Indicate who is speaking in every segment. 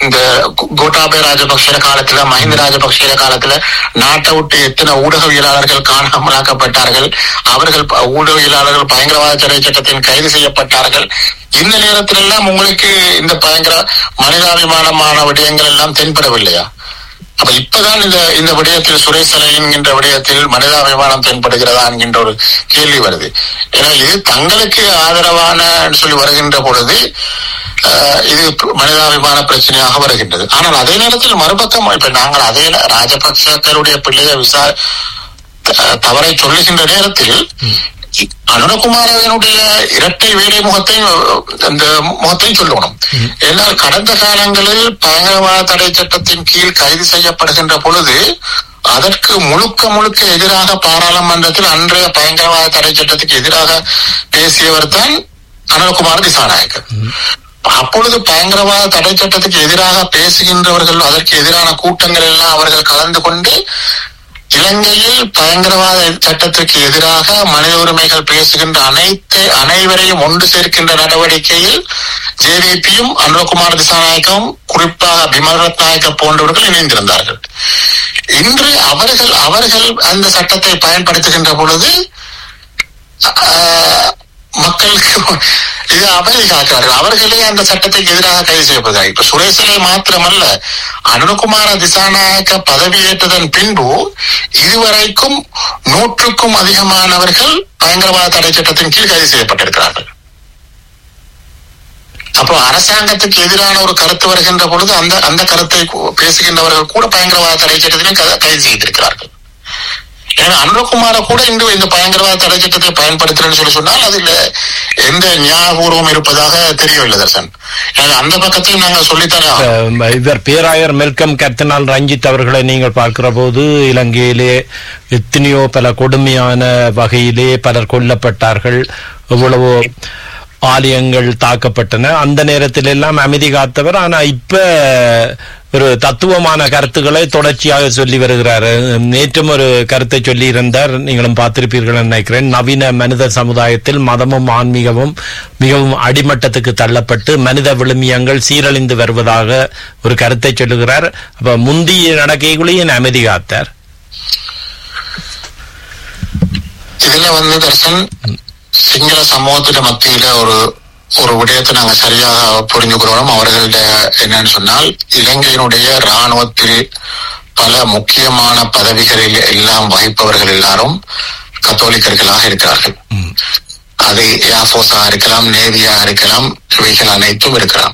Speaker 1: இந்த கோ- கோட்டாபய ராஜபக்ஷ காலத்துல மஹிந்த ராஜபக்ஷ காலத்துல நாட்டை விட்டு எத்தனை ஊடகவியலாளர்கள் காணாமலாக்கப்பட்டார்கள் அவர்கள் ப- ஊடகவியலாளர்கள் பயங்கரவாத தடை சட்டத்தின் கைது செய்யப்பட்டார்கள் இந்த நேரத்தில் எல்லாம் உங்களுக்கு இந்த பயங்கர மனிதாபிமானமான விடயங்கள் எல்லாம் தென்படவில்லையா அப்ப இப்பதான் இந்த இந்த விடயத்தில் சுரேசலை என்கின்ற விடயத்தில் மனிதாபிமானம் தென்படுகிறதா என்கின்ற ஒரு கேள்வி வருது ஏன்னா இது தங்களுக்கு ஆதரவான சொல்லி வருகின்ற பொழுது ஆஹ், இது மனிதாபிமான பிரச்சனையாக வருகின்றது ஆனால் அதே நேரத்தில் மறுபக்கம் இப்ப நாங்கள் அதே நே- ராஜபக்சக்களுடைய பிள்ளைய விசா த- தவறை சொல்லுகின்ற நேரத்தில் அனுரகுமாரனுடைய இரட்டை வேலை முகத்தை அந்த முகத்தை சொல்லணும் ஏன்னா கடந்த காலங்களில் பயங்கரவாத தடை சட்டத்தின் கீழ் கைது செய்யப்படுகின்ற பொழுது அதற்கு முழுக்க முழுக்க எதிராக பாராளுமன்றத்தில் அன்றைய பயங்கரவாத தடை சட்டத்துக்கு எதிராக பேசியவர் தான் அனுரகுமார் திசாநாயக்கர் அப்பொழுது பயங்கரவாத தடை சட்டத்துக்கு எதிராக பேசுகின்றவர்கள் அதற்கு எதிரான கூட்டங்கள் எல்லாம் அவர்கள் கலந்து கொண்டு இலங்கையில் பயங்கரவாத சட்டத்திற்கு எதிராக மனித உரிமைகள் பேசுகின்ற அனைத்து அனைவரையும் ஒன்று சேர்க்கின்ற நடவடிக்கையில் ஜேவிபியும் அனுரகுமார் திசாநாயக்கம் குறிப்பாக பிமல் ரத்நாயக்க போன்றவர்கள் இணைந்திருந்தார்கள் இன்று அவர்கள் அவர்கள் அந்த சட்டத்தை பயன்படுத்துகின்ற பொழுது ஆஹ், மக்களுக்கு இது அவரை காக்கிறார்கள் அவர்களே அந்த சட்டத்துக்கு எதிராக கைது செய்யப்படுகிறார் இப்ப சுரேசலை மாத்திரமல்ல அனுகுமார திசாநாயக்க பதவியேற்றதன் பின்பு இதுவரைக்கும் நூற்றுக்கும் அதிகமானவர்கள் பயங்கரவாத தடை சட்டத்தின் கீழ் கைது செய்யப்பட்டிருக்கிறார்கள் அப்போ அரசாங்கத்துக்கு எதிரான ஒரு கருத்து வருகின்ற பொழுது அந்த அந்த கருத்தை கூ- பேசுகின்றவர்கள் கூட பயங்கரவாத தடை சட்டத்திலும் க- கைது செய்திருக்கிறார்கள் எனவே அனுரகுமார கூட இன்று இந்த பயங்கரவாத தடை சட்டத்தை பயன்படுத்துறேன்னு சொல்லி சொன்னால் அதுல எந்த ஞாபகம் இருப்பதாக தெரியவில்லை தர்சன் எனவே அந்த பக்கத்தையும் நாங்கள் சொல்லித்தானே ஆகணும்.
Speaker 2: அஹ் இவர் பேராயர் மெல்கம் கர்த்தனால் ரஞ்சித் அவர்களை நீங்கள் பார்க்கிற போது இலங்கையிலே எத்தனையோ பல கொடுமையான வகையிலே பலர் கொல்லப்பட்டார்கள் எவ்வளவோ ஆலயங்கள் தாக்கப்பட்டன அந்த நேரத்தில் எல்லாம் அமைதி காத்தவர் ஆனா இப்ப ஒரு தத்துவமான கருத்துக்களை தொடர்ச்சியாக சொல்லி வருகிறார் நேற்றும் ஒரு கருத்தை சொல்லி இருந்தார் நீங்களும் பார்த்திருப்பீர்கள் நினைக்கிறேன் நவீன மனித சமுதாயத்தில் மதமும் ஆன்மீகமும் மிகவும் அடிமட்டத்துக்கு தள்ளப்பட்டு மனித விழுமியங்கள் சீரழிந்து வருவதாக ஒரு கருத்தை சொல்லுகிறார் அப்ப முந்திய நடக்கைகளையும் அமைதி காத்தார்
Speaker 1: இதுல வந்து தர்சன் சிங்கள சமூகத்தின் மத்தியில ஒரு ஒரு விடயத்தை நாங்க சரியாக புரிஞ்சுக்கிறோம் அவர்கள்ட்ட என்னன்னு சொன்னால் இலங்கையினுடைய ராணுவத்தில் பல முக்கியமான பதவிகளில் எல்லாம் வகிப்பவர்கள் எல்லாரும் கத்தோலிக்கர்களாக இருக்கிறார்கள் அது ஏர்போர்ஸாக இருக்கலாம் நேவியாக இருக்கலாம் இவைகள் அனைத்தும் இருக்கலாம்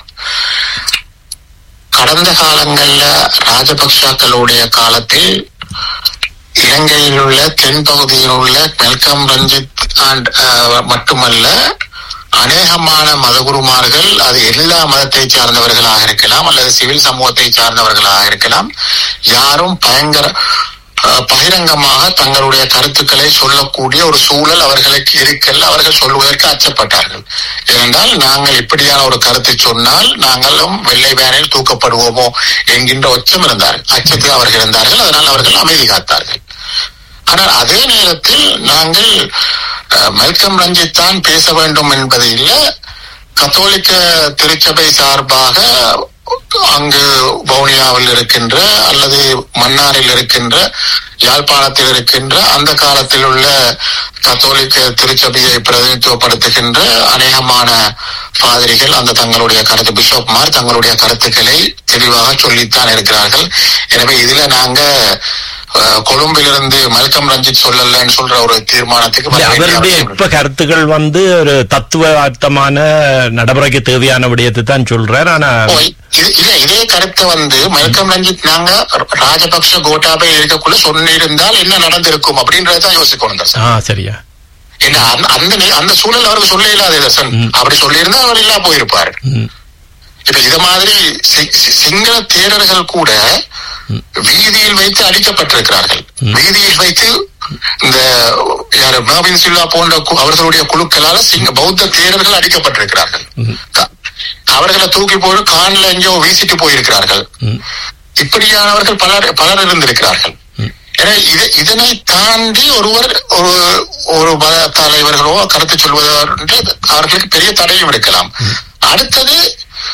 Speaker 1: கடந்த காலங்கள்ல ராஜபக்சாக்களுடைய காலத்தில் இலங்கையில் உள்ள தென்பகுதியில் உள்ள மெல்கம் ரஞ்சித் அண்ட் மட்டுமல்ல அநேகமான மதகுருமார்கள் அது எல்லா மதத்தை சார்ந்தவர்களாக இருக்கலாம் அல்லது சிவில் சமூகத்தை சார்ந்தவர்களாக இருக்கலாம் யாரும் பயங்கர அஹ், பகிரங்கமாக தங்களுடைய கருத்துக்களை சொல்லக்கூடிய ஒரு சூழல் அவர்களுக்கு இருக்கல்ல அவர்கள் சொல்வதற்கு அச்சப்பட்டார்கள் ஏனென்றால் நாங்கள் இப்படியான ஒரு கருத்தை சொன்னால் நாங்களும் வெள்ளை வேனில் தூக்கப்படுவோமோ என்கின்ற ஒச்சம் இருந்தார்கள் அச்சத்தில் அவர்கள் இருந்தார்கள் அதனால் அவர்கள் அமைதி காத்தார்கள் ஆனால் அதே நேரத்தில் நாங்கள் அஹ், மெல்கம் ரஞ்சித் தான் பேச வேண்டும் என்பது இல்லை கத்தோலிக்க திருச்சபை சார்பாக அங்கு வவுனியாவில் இருக்கின்ற அல்லது மன்னாரில் இருக்கின்ற யாழ்ப்பாணத்தில் இருக்கின்ற அந்த காலத்தில் உள்ள கத்தோலிக்க திருச்சபையை பிரதிநிதித்துவப்படுத்துகின்ற அநேகமான பாதிரிகள் அந்த தங்களுடைய கருத்து பிஷப்மார் தங்களுடைய கருத்துக்களை தெளிவாக சொல்லித்தான் இருக்கிறார்கள் எனவே இதுல நாங்க அஹ், கொழும்பிலிருந்து மல்கம் ரஞ்சித் சொல்லலன்னு சொல்ற ஒரு தீர்மானத்துக்கு வர
Speaker 2: இல்ல,
Speaker 1: வேண்டிய
Speaker 2: அவருடைய
Speaker 1: அவசியம் இல்லை.
Speaker 2: இப்ப கருத்துக்கள் வந்து ஒரு தத்துவார்த்தமான நடைமுறைக்கு தேவையான விடயத்தை தான் சொல்றார் ஆனா
Speaker 1: ஓ, இது- இல்ல இதே கருத்தை வந்து மல்கம் ரஞ்சித் நாங்க ராஜபக்ஷ கோட்டாபே இருக்கக்குள்ள சொன்னிருந்தால் என்ன நடந்திருக்கும் அப்படின்றதான் யோசிக்கணும் தர்சன்
Speaker 2: ஆ சரியா
Speaker 1: என்ன அந்த அந்த நே- அந்த சூழல் அவருக்கு சொல்ல இல்லாத தர்சன் அப்படி சொல்லியிருந்தா அவர் இல்லா போயிருப்பார்
Speaker 2: ம்.
Speaker 1: இப்ப இது மாதிரி சி- சி- சிங்கள தேரர்கள் கூட வீதியில் வைத்து அடிக்கப்பட்டிருக்கிறார்கள் வீதியில் வைத்து இந்த யாரு மேவின் சில்லா போன்ற கு- அவர்களுடைய குழுக்களால சிங்க பௌத்த தேரர்கள் அடிக்கப்பட்டிருக்கிறார்கள் க- அவர்களை தூக்கி போய் கான்ல எங்கேயோ வீசிட்டு போயிருக்கிறார்கள்
Speaker 2: ம்.
Speaker 1: இப்படியானவர்கள் பலர் பலர் இருந்திருக்கிறார்கள் எனவே இத- இதனை தாண்டி ஒருவர் ஒரு ஒரு மத தலைவர்களோ கருத்து சொல்வதோ என்று அவர்களுக்கு பெரிய தடையும் இருக்கலாம் அடுத்தது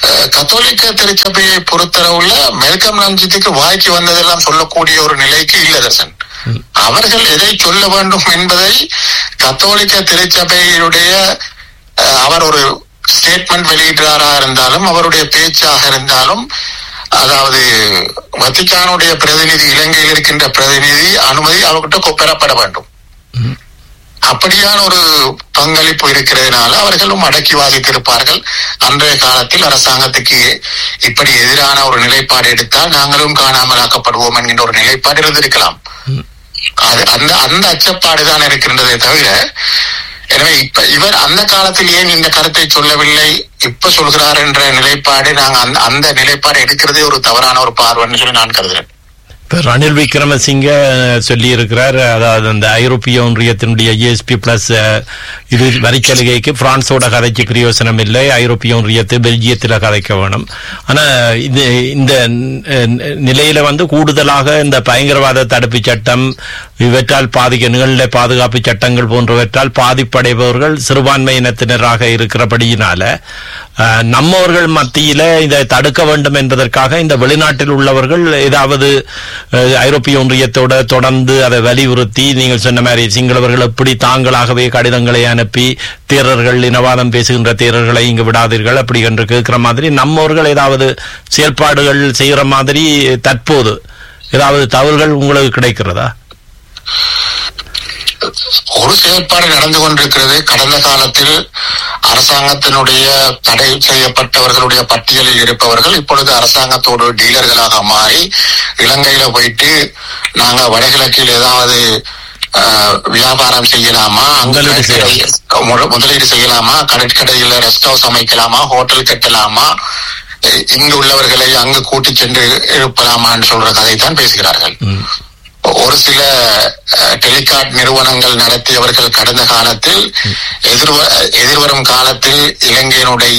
Speaker 1: அஹ், கத்தோலிக்க திருச்சபையை பொறுத்தளவுல மெல்கம் ரஞ்சித்துக்கு வாய்க்கு வந்ததெல்லாம் சொல்லக்கூடிய ஒரு நிலைக்கு இல்ல தர்சன் அவர்கள் எதை சொல்ல வேண்டும் என்பதை கத்தோலிக்க திருச்சபையுடைய அஹ், அவர் ஒரு ஸ்டேட்மெண்ட் வெளியிடுறாரா இருந்தாலும் அவருடைய பேச்சாக இருந்தாலும் அதாவது வத்திக்கானுடைய பிரதிநிதி இலங்கையில் இருக்கின்ற பிரதிநிதி அனுமதி அவர்கிட்ட பெறப்பட வேண்டும் அப்படியான ஒரு பங்களிப்பு இருக்கிறதுனால அவர்களும் அடக்கி வாசித்திருப்பார்கள் அன்றைய காலத்தில் அரசாங்கத்துக்கு இப்படி எதிரான ஒரு நிலைப்பாடு எடுத்தால் நாங்களும் காணாமலாக்கப்படுவோம் என்கின்ற ஒரு நிலைப்பாடு இருந்திருக்கலாம் அது அந்த அந்த அச்சப்பாடு தான் இருக்கின்றதே தவிர எனவே இப்ப இவர் அந்த காலத்தில் ஏன் இந்த கருத்தை சொல்லவில்லை இப்ப சொல்கிறார் என்ற நிலைப்பாடு நாங்க அந்த அந்த நிலைப்பாடு எடுக்கிறதே ஒரு தவறான ஒரு பார்வைன்னு சொல்லி நான் கருதுறேன்
Speaker 2: இப்ப ரணில் விக்ரமசிங்க சொல்லி இருக்கிறார் அதாவது அந்த ஐரோப்பிய ஒன்றியத்தினுடைய ஜிஎஸ்பி பிளஸ் இது வரிச்சலுகைக்கு பிரான்ஸோட கதைக்கு பிரயோசனம் இல்லை ஐரோப்பிய ஒன்றியத்தை பெல்ஜியத்தில் கதைக்க வேணும் ஆனா இது இந்த அஹ், நிலையில வந்து கூடுதலாக இந்த பயங்கரவாத தடுப்பு சட்டம் இவற்றால் பாதிக்க நிகழ்நிலை பாதுகாப்பு சட்டங்கள் போன்றவற்றால் பாதிப்படைபவர்கள் சிறுபான்மையினத்தினராக இருக்கிறபடியினால அஹ், நம்மவர்கள் மத்தியில இதை தடுக்க வேண்டும் என்பதற்காக இந்த வெளிநாட்டில் உள்ளவர்கள் ஏதாவது அஹ், ஐரோப்பிய ஒன்றியத்தோட தொடர்ந்து அதை வலியுறுத்தி நீங்கள் சொன்ன மாதிரி சிங்களவர்கள் எப்படி தாங்களாகவே கடிதங்களை அனுப்பி தேரர்கள் இனவாதம் பேசுகின்ற தேரர்களை இங்கு விடாதீர்கள் அப்படி என்று கேட்கிற மாதிரி நம்மவர்கள் ஏதாவது செயல்பாடுகள் செய்கிற மாதிரி தற்போது ஏதாவது தவறுகள் உங்களுக்கு கிடைக்கிறதா
Speaker 1: ஒரு செயற்பாடு நடந்து கொண்டிருக்கிறது கடந்த காலத்தில் அரசாங்கத்தினுடைய தடை செய்யப்பட்டவர்களுடைய பட்டியலில் இருப்பவர்கள் இப்பொழுது அரசாங்கத்தோடு டீலர்களாக மாறி இலங்கையில போயிட்டு நாங்க வடகிழக்கில் ஏதாவது அஹ், வியாபாரம் செய்யலாமா அங்க
Speaker 2: முதலீடு
Speaker 1: கடற்கரை- மு- முதலீடு செய்யலாமா கடற்கரையில ரெஸ்ட் ஹவுஸ் அமைக்கலாமா ஹோட்டல் கட்டலாமா இ- இங்கு உள்ளவர்களை அங்கு கூட்டிச் சென்று எழுப்பலாமான்னு சொல்ற கதை தான் பேசுகிறார்கள் ஒரு சில அஹ், டெலிகாட் நிறுவனங்கள் நடத்தியவர்கள் கடந்த காலத்தில் எதிர்வ- எதிர்வரும் காலத்தில் இலங்கையினுடைய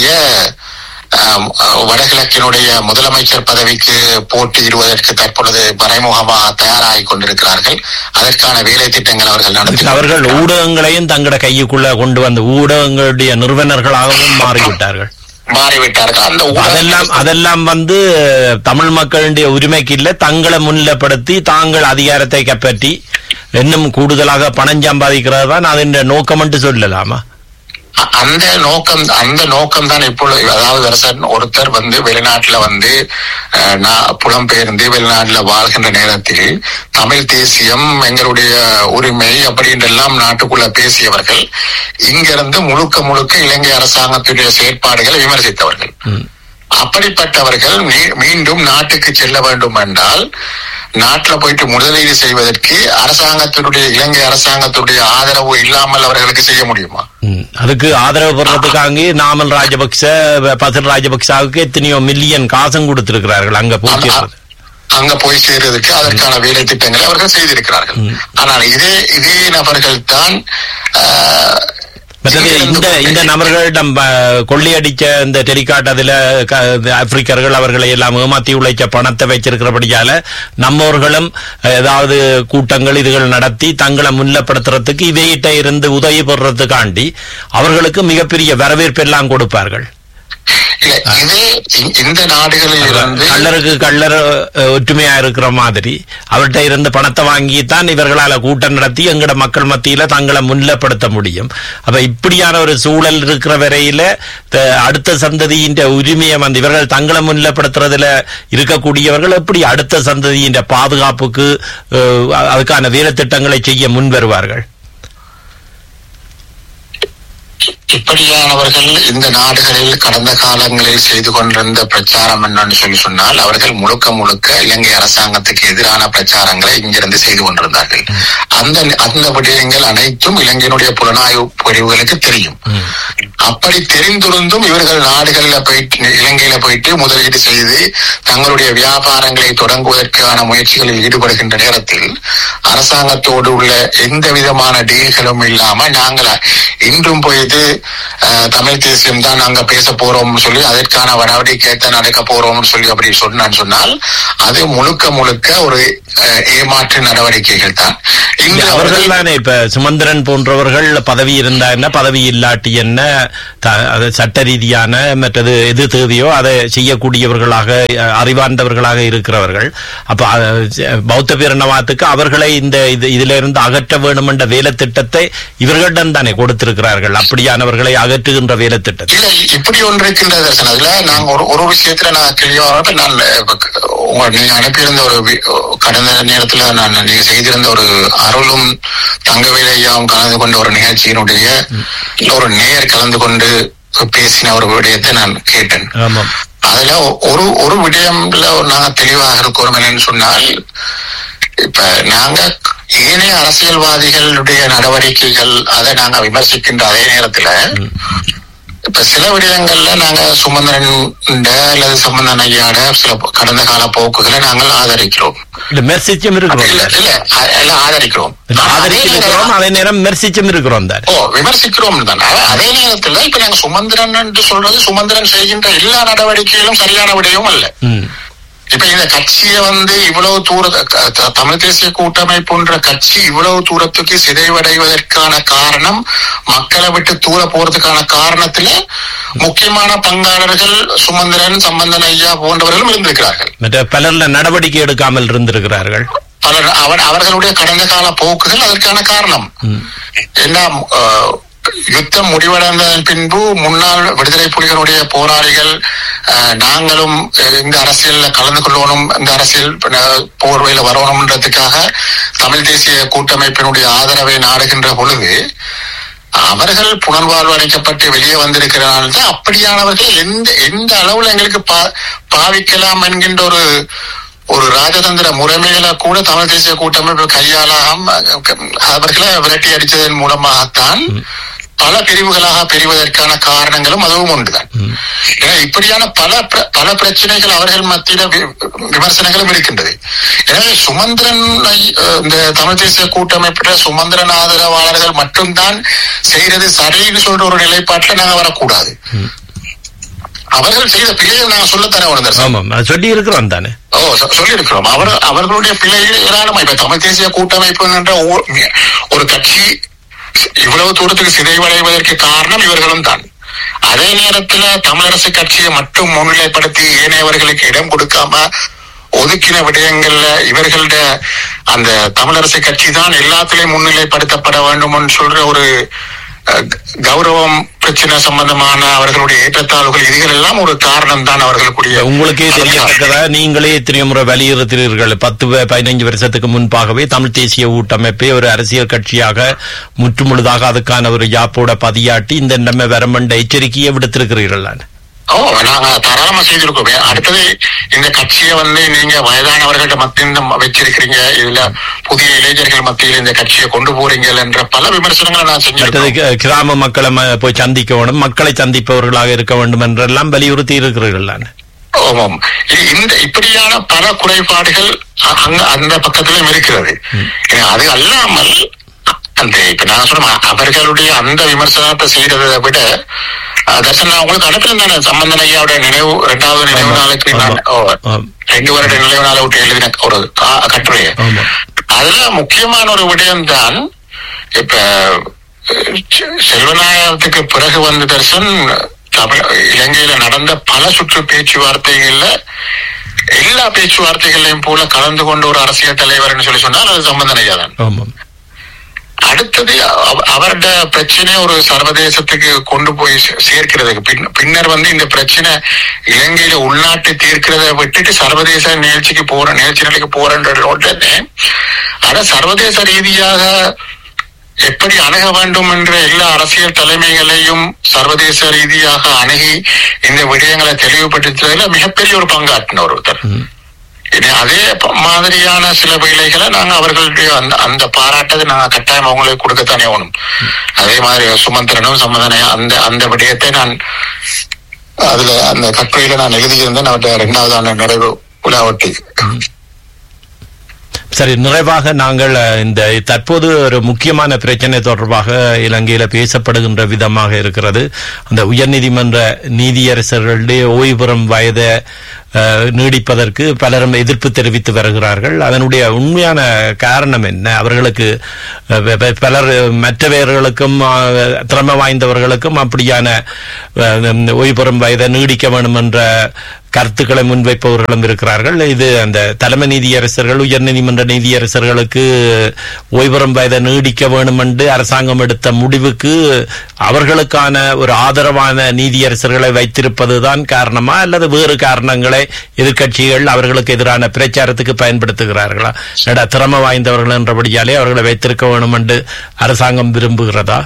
Speaker 1: அஹ், வடகிழக்கினுடைய முதலமைச்சர் பதவிக்கு போட்டியிடுவதற்கு தற்பொழுது மறைமுகமாக தயாராகிக் கொண்டிருக்கிறார்கள் அதற்கான வேலை திட்டங்கள் அவர்கள் நடத்தி
Speaker 2: அவர்கள் ஊடகங்களையும் தங்களோட கையுக்குள்ள கொண்டு வந்த ஊடகங்களுடைய நிறுவனர்களாகவும் மாறிவிட்டார்கள்
Speaker 1: மாறிவிட்டார்கள் அந்த ஊடக-
Speaker 2: அதெல்லாம் அதெல்லாம் வந்து தமிழ் மக்களுடைய உரிமைக்கு இல்ல தங்களை முன்னிலைப்படுத்தி தாங்கள் அதிகாரத்தை கைப்பற்றி இன்னும் கூடுதலாக பணம் சம்பாதிக்கிறது தான் அதன் நோக்கம் என்று சொல்லலாமா
Speaker 1: அ- அந்த நோக்கம் அந்த நோக்கம் தான் இப்பொழுது அதாவது அரசன் ஒருத்தர் வந்து வெளிநாட்டுல வந்து அஹ், நான் புலம்பெயர்ந்து வெளிநாட்டுல வாழ்கின்ற நேரத்தில் தமிழ் தேசியம் எங்களுடைய உரிமை அப்படின்றெல்லாம் நாட்டுக்குள்ள பேசியவர்கள் இங்கிருந்து முழுக்க முழுக்க இலங்கை அரசாங்கத்துடைய செயற்பாடுகளை விமர்சித்தவர்கள் அப்படிப்பட்டவர்கள் மீ- மீண்டும் நாட்டுக்கு செல்ல வேண்டும் என்றால் நாட்டுல போயிட்டு முதலீடு செய்வதற்கு அரசாங்கத்தினுடைய இலங்கை அரசாங்கத்துடைய ஆதரவு இல்லாமல் அவர்களுக்கு செய்ய முடியுமா
Speaker 2: ம். அதுக்கு ஆதரவு பெறதுக்காக நாமல் ராஜபக்ச பசில் ராஜபக்சாவுக்கு எத்தனையோ மில்லியன் காசும் கொடுத்திருக்கிறார்கள் அங்க போய்
Speaker 1: அந்த-
Speaker 2: சேர்றது.
Speaker 1: அங்க போய் சேர்றதுக்கு அதற்கான வேலை திட்டங்களை அவர்கள் செய்திருக்கிறார்கள் ஆனால் இதே இதே நபர்கள் தான் ஆஹ்,
Speaker 2: மற்றது
Speaker 1: இங்கிருந்து
Speaker 2: இந்த இந்த
Speaker 1: கொண்டு-
Speaker 2: நபர்களிடம் அஹ், கொள்ளையடிச்ச இந்த டெலிகாட் அதுல க- ஆப்பிரிக்கர்கள் அவர்களை எல்லாம் ஏமாத்தி உழைச்ச பணத்தை வச்சிருக்கிறபடியால நம்மவர்களும் ஏதாவது கூட்டங்கள் இதுகள் நடத்தி தங்களை முன்னப்படுத்துறதுக்கு இவையிட்ட இருந்து உதவி பெறுறதுக்காண்டி அவர்களுக்கு மிகப்பெரிய வரவேற்பு எல்லாம் கொடுப்பார்கள்
Speaker 1: இல்ல இதே இ- இந்த நாடுகளில் இருந்து
Speaker 2: கள்ளருக்கு கள்ளர் அஹ், ஒற்றுமையா இருக்கிற மாதிரி அவர்கிட்ட இருந்து பணத்தை வாங்கி தான் இவர்களால கூட்டம் நடத்தி எங்கட மக்கள் மத்தியில தங்களை முன்னிலைப்படுத்த முடியும் அப்ப இப்படியான ஒரு சூழல் இருக்கிற வரையில த- அடுத்த சந்ததியின் உரிமையை வந்து இவர்கள் தங்களை முன்னிலைப்படுத்துறதுல இருக்கக்கூடியவர்கள் எப்படி அடுத்த சந்ததியின் பாதுகாப்புக்கு அஹ், அதுக்கான வேலை திட்டங்களை செய்ய முன் வருவார்கள்
Speaker 1: இப்படியானவர்கள் இந்த நாடுகளில் கடந்த காலங்களில் செய்து கொண்டிருந்த பிரச்சாரம் என்னன்னு சொல்லி சொன்னால் அவர்கள் முழுக்க முழுக்க இலங்கை அரசாங்கத்துக்கு எதிரான பிரச்சாரங்களை இங்கிருந்து செய்து கொண்டிருந்தார்கள் அந்த அந்த விடயங்கள் அனைத்தும் இலங்கையினுடைய புலனாய்வு பிரிவுகளுக்கு தெரியும் அப்படி தெரிந்திருந்தும் இவர்கள் நாடுகளில் போயிட்டு இலங்கையில போயிட்டு முதலீடு செய்து தங்களுடைய வியாபாரங்களை தொடங்குவதற்கான முயற்சிகளில் ஈடுபடுகின்ற நேரத்தில் அரசாங்கத்தோடு உள்ள எந்த விதமான டீல்களும் இல்லாம நாங்கள் இன்றும் போயிட்டு அஹ், தமிழ் தேசியம் தான் நாங்க பேச போறோம்னு சொல்லி அதற்கான நடவடிக்கை தான் நடக்க போறோம்னு சொல்லி அப்படி சொன்னான்னு சொன்னால் அது முழுக்க முழுக்க ஒரு அஹ், ஏமாற்று நடவடிக்கைகள் தான் இங்கு
Speaker 2: அவர்கள்
Speaker 1: அவர்கள்
Speaker 2: தானே இப்ப சுமந்திரன் போன்றவர்கள் பதவி இருந்தா என்ன பதவி இல்லாட்டி என்ன த- அது சட்ட ரீதியான மற்றது எது தேவையோ அதை செய்யக்கூடியவர்களாக அஹ், அறிவார்ந்தவர்களாக இருக்கிறவர்கள் அப்ப அஹ், பௌத்த பேரணவாத்துக்கு அவர்களை இந்த இது இதுல இருந்து அகற்ற வேண்டும் என்ற வேலை திட்டத்தை இவர்களிடம் தானே கொடுத்திருக்கிறார்கள் அப்படியானவர்களை அகற்றுகின்ற வேலை திட்டத்தை
Speaker 1: இல்ல இப்படி ஒன்று இருக்கின்ற தர்சன் அதுல நாங்க ஒரு ஒரு விஷயத்துல நான் தெளிவாக நான் இப்ப க- உங்க நீங்க அனுப்பியிருந்த ஒரு வி- கடந்த நேரத்துல நான் நீங்க செய்திருந்த ஒரு அருளும் தங்கவேலையாவும் கலந்து கொண்ட ஒரு நிகழ்ச்சியினுடைய ஒரு நேயர் கலந்து கொண்டு பேசின ஒரு விடயத்தை நான் கேட்டேன்
Speaker 2: ஆமாம்
Speaker 1: அதுல ஒரு ஒரு விடயம்ல நாங்க தெளிவாக இருக்கிறோம் என்னன்னு சொன்னால் இப்ப நாங்க ஏனைய அரசியல்வாதிகளுடைய நடவடிக்கைகள் அதை நாங்க விமர்சிக்கின்ற அதே நேரத்துல இப்ப சில விடயங்கள்ல நாங்க சுமந்திரன் அல்லது சம்பந்தன் ஐயாட சில கடந்த கால போக்குகளை நாங்கள் ஆதரிக்கிறோம்
Speaker 2: விமர்சிச்சும்
Speaker 1: இல்ல
Speaker 2: இருக்கிறோம்
Speaker 1: இல்ல அ- எல்லாம் ஆதரிக்கிறோம்
Speaker 2: ஆதரிச்சு இருக்கிறோம் அதே நேரம் விமர்சிச்சும் இருக்கிறோம் தானே
Speaker 1: ஓ விமர்சிக்கிறோம் தான் அ- அதே நேரத்துல இப்ப நாங்க சுமந்திரன் என்று சொல்றது சுமந்திரன் செய்கின்ற எல்லா நடவடிக்கைகளும் சரியான விடயம் அல்ல
Speaker 2: ம்
Speaker 1: இப்ப இந்த கட்சியை வந்து இவ்வளவு தூர க- த- தமிழ் தேசிய கூட்டமைப்புன்ற கட்சி இவ்வளவு தூரத்துக்கு சிதைவடைவதற்கான காரணம் மக்களை விட்டு தூர போறதுக்கான காரணத்துல முக்கியமான பங்காளர்கள் சுமந்திரன் சம்பந்தன் ஐயா போன்றவர்களும் இருந்திருக்கிறார்கள்
Speaker 2: மற்ற பலர்ல நடவடிக்கை எடுக்காமல் இருந்திருக்கிறார்கள்
Speaker 1: பலர் அவர் அவர்களுடைய கடந்த கால போக்குகள் அதற்கான காரணம் என்ன அஹ், யுத்தம் முடிவடைந்ததன் பின்பு முன்னாள் விடுதலை புலிகளுடைய போராளிகள் அஹ், நாங்களும் அஹ், இந்த அரசியல்ல கலந்து கொள்ளணும் இந்த அரசியல் அஹ், போர்வையில வரணும்ன்றதுக்காக தமிழ் தேசிய கூட்டமைப்பினுடைய ஆதரவை நாடுகின்ற பொழுது அவர்கள் புனர்வாழ்வு அளிக்கப்பட்டு வெளியே வந்திருக்கிறார்கள் தான் அப்படியானவர்கள் எந்த எந்த அளவுல எங்களுக்கு பா- பாவிக்கலாம் என்கின்ற ஒரு ஒரு ராஜதந்திர முறைமையில கூட தமிழ் தேசிய கூட்டமைப்பு கையாளாம அவர்களை விரட்டி அடித்ததன் மூலமாகத்தான் பல பிரிவுகளாக பிரிவதற்கான காரணங்களும் அதுவும் உண்டுதான் ஏன்னா இப்படியான பல பிர- பல பிரச்சனைகள் அவர்கள் மத்தியில வி- விமர்சனங்களும் இருக்கின்றது எனவே சுமந்திரன் ஐ- அஹ் இந்த தமிழ் தேசிய கூட்டமைப்புல சுமந்திரன் ஆதரவாளர்கள் மட்டும்தான் செய்யறது சரின்னு சொல்ற ஒரு நிலைப்பாட்டுல நாங்க வரக்கூடாது அவர்கள் செய்த பிழையை நாங்க சொல்லத்தானே உணர்ந்தேன்
Speaker 2: ஆமாம் அது சொல்லி இருக்கிறோம் தானே
Speaker 1: ஓ சொல்லி இருக்கிறோம் அவர் அவர்களுடைய பிள்ளைகள் ஏராளமா இப்ப தமிழ் தேசிய கூட்டமைப்பு என்ற ஓ- ஒரு கட்சி இவ்வளவு தூரத்துக்கு சிதைவடைவதற்கு காரணம் இவர்களும் தான் அதே நேரத்துல தமிழரசு கட்சியை மட்டும் முன்னிலைப்படுத்தி ஏனையவர்களுக்கு இடம் கொடுக்காம ஒதுக்கின விடயங்கள்ல இவர்களுடைய அந்த தமிழரசு கட்சி தான் எல்லாத்திலையும் முன்னிலைப்படுத்தப்பட வேண்டும்னு சொல்ற ஒரு அஹ், க- கௌரவம் பிரச்சனை சம்பந்தமான அவர்களுடைய ஏற்றத்தாழ்வுகள் இதுகள் எல்லாம் ஒரு காரணம் தான் அவர்களுடைய
Speaker 2: உங்களுக்கே தெரியத்தக்கதா நீங்களே எத்தனையோ முறை வலியுறுத்துகிறீர்கள் பத்து வ- பதினைஞ்சு வருஷத்துக்கு முன்பாகவே தமிழ் தேசிய கூட்டமைப்பை ஒரு அரசியல் கட்சியாக முற்றுமுழுதாக அதுக்கான ஒரு யாப்போட பதியாட்டி இந்த நம்ம வரமண்ட எச்சரிக்கையை விடுத்திருக்கிறீர்கள் தானே
Speaker 1: ஓ நாங்க தாராளமா செய்திருக்கோம் அடுத்தது இந்த கட்சியை வந்து நீங்க வயதானவர்கள்ட்ட மத்தியில் வச்சிருக்கிறீங்க இதுல புதிய இளைஞர்கள் மத்தியில் இந்த கட்சியை கொண்டு போறீங்க என்ற பல விமர்சனங்களை நான்
Speaker 2: மற்றது
Speaker 1: செஞ்சிருக்கேன்
Speaker 2: கி- கிராம மக்களை ம- போய் சந்திக்க வேண்டும் மக்களை சந்திப்பவர்களாக இருக்க வேண்டும் என்றெல்லாம் வலியுறுத்தி இருக்கிறீர்கள் தானே
Speaker 1: ஆமாம் இ- இந்த இப்படியான பல குறைபாடுகள் அ- அங்க அந்த பக்கத்திலும் இருக்கிறது ஏ, அது அல்லாமல் அந்த இப்ப நான் சொன்ன அவர்களுடைய அந்த விமர்சனத்தை செய்யறதை விட அஹ், தர்ஷன் நான் உங்களுக்கு அனுப்பியிருந்தேன் சம்பந்தன் ஐயாவோட நினைவு இரண்டாவது நினைவு
Speaker 2: ஆமா,
Speaker 1: நாளுக்கு
Speaker 2: ஆமா,
Speaker 1: நான் ஓ,
Speaker 2: ஆம்.
Speaker 1: ரெண்டு வருட நினைவு நாளை விட்டு எழுதின ஒரு கா- கட்டுரையை
Speaker 2: ஆமா
Speaker 1: அதுல முக்கியமான ஒரு விடயம்தான் இப்ப அஹ், செ- செல்வநாயகத்துக்கு பிறகு வந்த தர்சன் தமிழ் இலங்கையில நடந்த பல சுற்று பேச்சுவார்த்தைகள்ல எல்லா பேச்சுவார்த்தைகளையும் போல கலந்து கொண்ட ஒரு அரசியல் தலைவர்னு சொல்லி சொன்னால் அது சம்பந்தனையா தான்
Speaker 2: ஆமாம்
Speaker 1: அடுத்தது அவ- அவருடைய பிரச்சனை ஒரு சர்வதேசத்துக்கு கொண்டு போய் சே- சேர்க்கிறதுக்கு பின்- பின்னர் வந்து இந்த பிரச்சனை இலங்கையில உள்நாட்டு தீர்க்கிறத விட்டுட்டு சர்வதேச நிகழ்ச்சிக்கு போற நிகழ்ச்சி நிலைக்கு போறன்றதோடனே ஆனா சர்வதேச ரீதியாக எப்படி அணுக வேண்டும் என்ற எல்லா அரசியல் தலைமைகளையும் சர்வதேச ரீதியாக அணுகி இந்த விடயங்களை தெளிவுபடுத்துவதில் மிகப்பெரிய ஒரு பங்காற்றின ஒருத்தர் இனி அதே ப- மாதிரியான சில வேலைகளை நாங்க அவர்களுடைய அந்த அந்த பாராட்டத்தை நாங்க கட்டாயம் அவங்களுக்கு கொடுக்கத்தானே வேணும் அதே மாதிரி சுமந்திரனும் சம்மதனை அந்த அந்த விடயத்தை நான் அதுல அந்த கட்டுரையில நான் எழுதியிருந்தேன் அவர்கிட்ட ரெண்டாவது ஆண்டு நிறைவு விழாவட்டி
Speaker 2: சரி நிறைவாக நாங்கள் அஹ், இந்த தற்போது ஒரு முக்கியமான பிரச்சனை தொடர்பாக இலங்கையில பேசப்படுகின்ற விதமாக இருக்கிறது அந்த உயர்நீதிமன்ற நீதியரசர்களுடைய ஓய்வு பெறும் வயதை அஹ், நீடிப்பதற்கு பலரும் எதிர்ப்பு தெரிவித்து வருகிறார்கள் அதனுடைய உண்மையான காரணம் என்ன அவர்களுக்கு அஹ், ப- ப- பலர் மற்றவர்களுக்கும் அஹ், திறமை வாய்ந்தவர்களுக்கும் அப்படியான அஹ், ஓய்வு பெறும் வயதை நீடிக்க வேண்டும் என்ற கருத்துக்களை முன்வைப்பவர்களும் இருக்கிறார்கள் இது அந்த தலைமை நீதியரசர்கள் உயர்நீதிமன்ற நீதியரசர்களுக்கு ஓய்வரம் வயதை நீடிக்க வேண்டும் என்று அரசாங்கம் எடுத்த முடிவுக்கு அவர்களுக்கான ஒரு ஆதரவான நீதியரசர்களை வைத்திருப்பதுதான் காரணமா அல்லது வேறு காரணங்களை எதிர்க்கட்சிகள் அவர்களுக்கு எதிரான பிரச்சாரத்துக்கு பயன்படுத்துகிறார்களா என்னடா திறமை வாய்ந்தவர்கள் என்றபடியாலே அவர்களை வைத்திருக்க வேண்டும் என்று அரசாங்கம் விரும்புகிறதா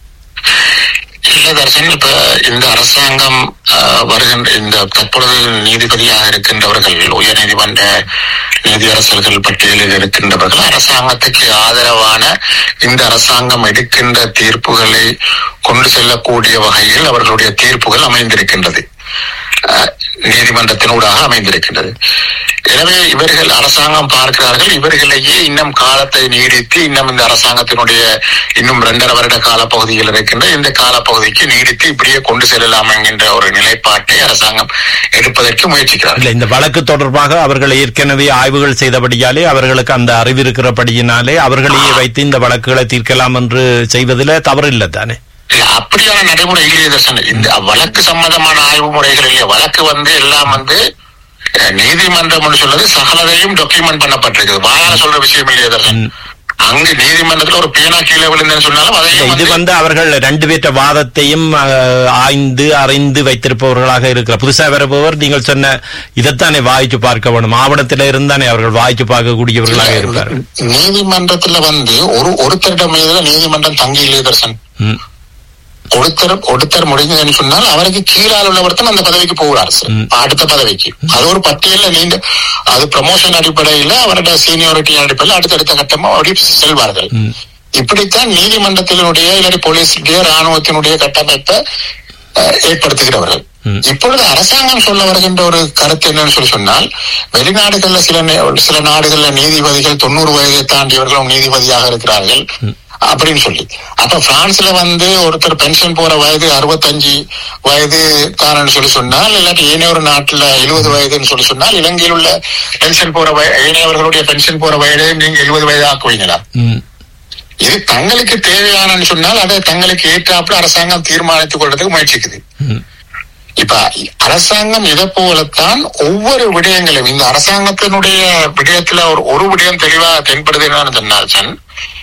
Speaker 1: இல்ல தர்சன் இப்ப இந்த அரசாங்கம் ஆஹ், வருகின்ற இந்த தற்பொழுது நீதிபதியாக இருக்கின்றவர்கள் உயர்நீதிமன்ற நீதியரசர்கள் பட்டியலில் இருக்கின்றவர்கள் அரசாங்கத்துக்கு ஆதரவான இந்த அரசாங்கம் எடுக்கின்ற தீர்ப்புகளை கொண்டு செல்லக்கூடிய வகையில் அவர்களுடைய தீர்ப்புகள் அமைந்திருக்கின்றது ஆஹ், நீதிமன்றத்தினூடாக அமைந்திருக்கின்றது எனவே இவர்கள் அரசாங்கம் பார்க்கிறார்கள் இவர்களையே இன்னும் காலத்தை நீடித்து இன்னும் இந்த அரசாங்கத்தினுடைய இன்னும் இரண்டரை வருட காலப்பகுதியில் இருக்கின்ற இந்த காலப்பகுதிக்கு நீடித்து இப்படியே கொண்டு செல்லலாம் என்கின்ற ஒரு நிலைப்பாட்டை அரசாங்கம் எடுப்பதற்கு முயற்சிக்கிறார்கள்
Speaker 2: இல்ல இந்த வழக்கு தொடர்பாக அவர்கள் ஏற்கனவே ஆய்வுகள் செய்தபடியாலே அவர்களுக்கு அந்த அறிவு இருக்கிறபடியினாலே அவர்களையே வைத்து இந்த வழக்குகளை தீர்க்கலாம் என்று செய்வதில் தவறில்லை தானே
Speaker 1: இல்ல, அப்படியான நடைமுறை இல்லையே தர்சன் இந்த வழக்கு சம்பந்தமான ஆய்வு முறைகள் இல்லையே வழக்கு வந்து எல்லாம் வந்து அஹ், நீதிமன்றம் சொல்றது சகலதையும் டாக்குமெண்ட் பண்ணப்பட்டிருக்குது வாயால சொல்ற விஷயம் இல்லையே தர்சன்
Speaker 2: ம்.
Speaker 1: அங்கு நீதிமன்றத்துல ஒரு பேனா கீழே விழுந்தேன்னு சொன்னாலும்
Speaker 2: இல்ல,
Speaker 1: அதையும்
Speaker 2: இது
Speaker 1: வந்து
Speaker 2: வந்து அவர்கள் ரெண்டு பேற்ற வாதத்தையும் அஹ், ஆய்ந்து அறிந்து வைத்திருப்பவர்களாக இருக்கிறார் புதுசா வருபவர் நீங்கள் சொன்ன இதைத்தானே வாய்ச்சு பார்க்க வேணும் ஆவணத்தில இருந்தானே அவர்கள் வாய்ச்சு பார்க்கக்கூடியவர்களாக இருப்பார்
Speaker 1: நீதிமன்றத்துல வந்து ஒரு ஒருத்தரிடம் மீதுல நீதிமன்றம் தங்கி இல்லையே தர்சன்
Speaker 2: ம்,
Speaker 1: ஒருத்தர் ஒருத்தர் முடிஞ்சதுன்னு சொன்னால் அவருக்கு கீழால் உள்ளவர் தான் அந்த பதவிக்கு போகிறார் சார்
Speaker 2: ம்.
Speaker 1: அடுத்த பதவிக்கு அது ஒரு பட்டியல்ல நீண்ட அது ப்ரமோஷன் அடிப்படையில அவரோட சீனியாரிட்டி அடிப்படையில் அடுத்தடுத்த கட்டமா அப்படி செல்வார்கள்
Speaker 2: ம்.
Speaker 1: இப்படித்தான் நீதிமன்றத்தினுடைய இல்லாட்டி போலீஸுடைய ராணுவத்தினுடைய கட்டமைப்பை அஹ், ஏற்படுத்துகிறவர்கள்
Speaker 2: ம்.
Speaker 1: இப்பொழுது அரசாங்கம் சொல்ல வருகின்ற ஒரு கருத்து என்னன்னு சொல்லி சொன்னால் வெளிநாடுகள்ல சில நே- சில நாடுகள்ல நீதிபதிகள் தொண்ணூறு வயதை தாண்டியவர்களும் நீதிபதியாக இருக்கிறார்கள் அப்படின்னு சொல்லி அப்ப பிரான்ஸ்ல வந்து ஒருத்தர் பென்ஷன் போற வயது அறுபத்தஞ்சு வயது தானன்னு சொல்லி சொன்னால் இல்லாட்டி ஏனைய ஒரு நாட்டுல எழுபது வயதுன்னு சொல்லி சொன்னால் இலங்கையில் உள்ள பென்ஷன் போற வய- ஏனையவர்களுடைய பென்ஷன் போற வயதையும் நீங்க எழுபது வயது ஆக்குவீங்களா
Speaker 2: ம்,
Speaker 1: இது தங்களுக்கு தேவையானன்னு சொன்னால் அதை தங்களுக்கு ஏற்றாப்புல அரசாங்கம் தீர்மானித்துக் கொள்றதுக்கு முயற்சிக்குது
Speaker 2: ம்.
Speaker 1: இப்ப அரசாங்கம் இதை போலத்தான் ஒவ்வொரு விடயங்களும் இந்த அரசாங்கத்தினுடைய விடயத்துல ஒரு ஒரு விடயம் தெளிவா தென்படுது என்னன்னு சொன்னால் சன்,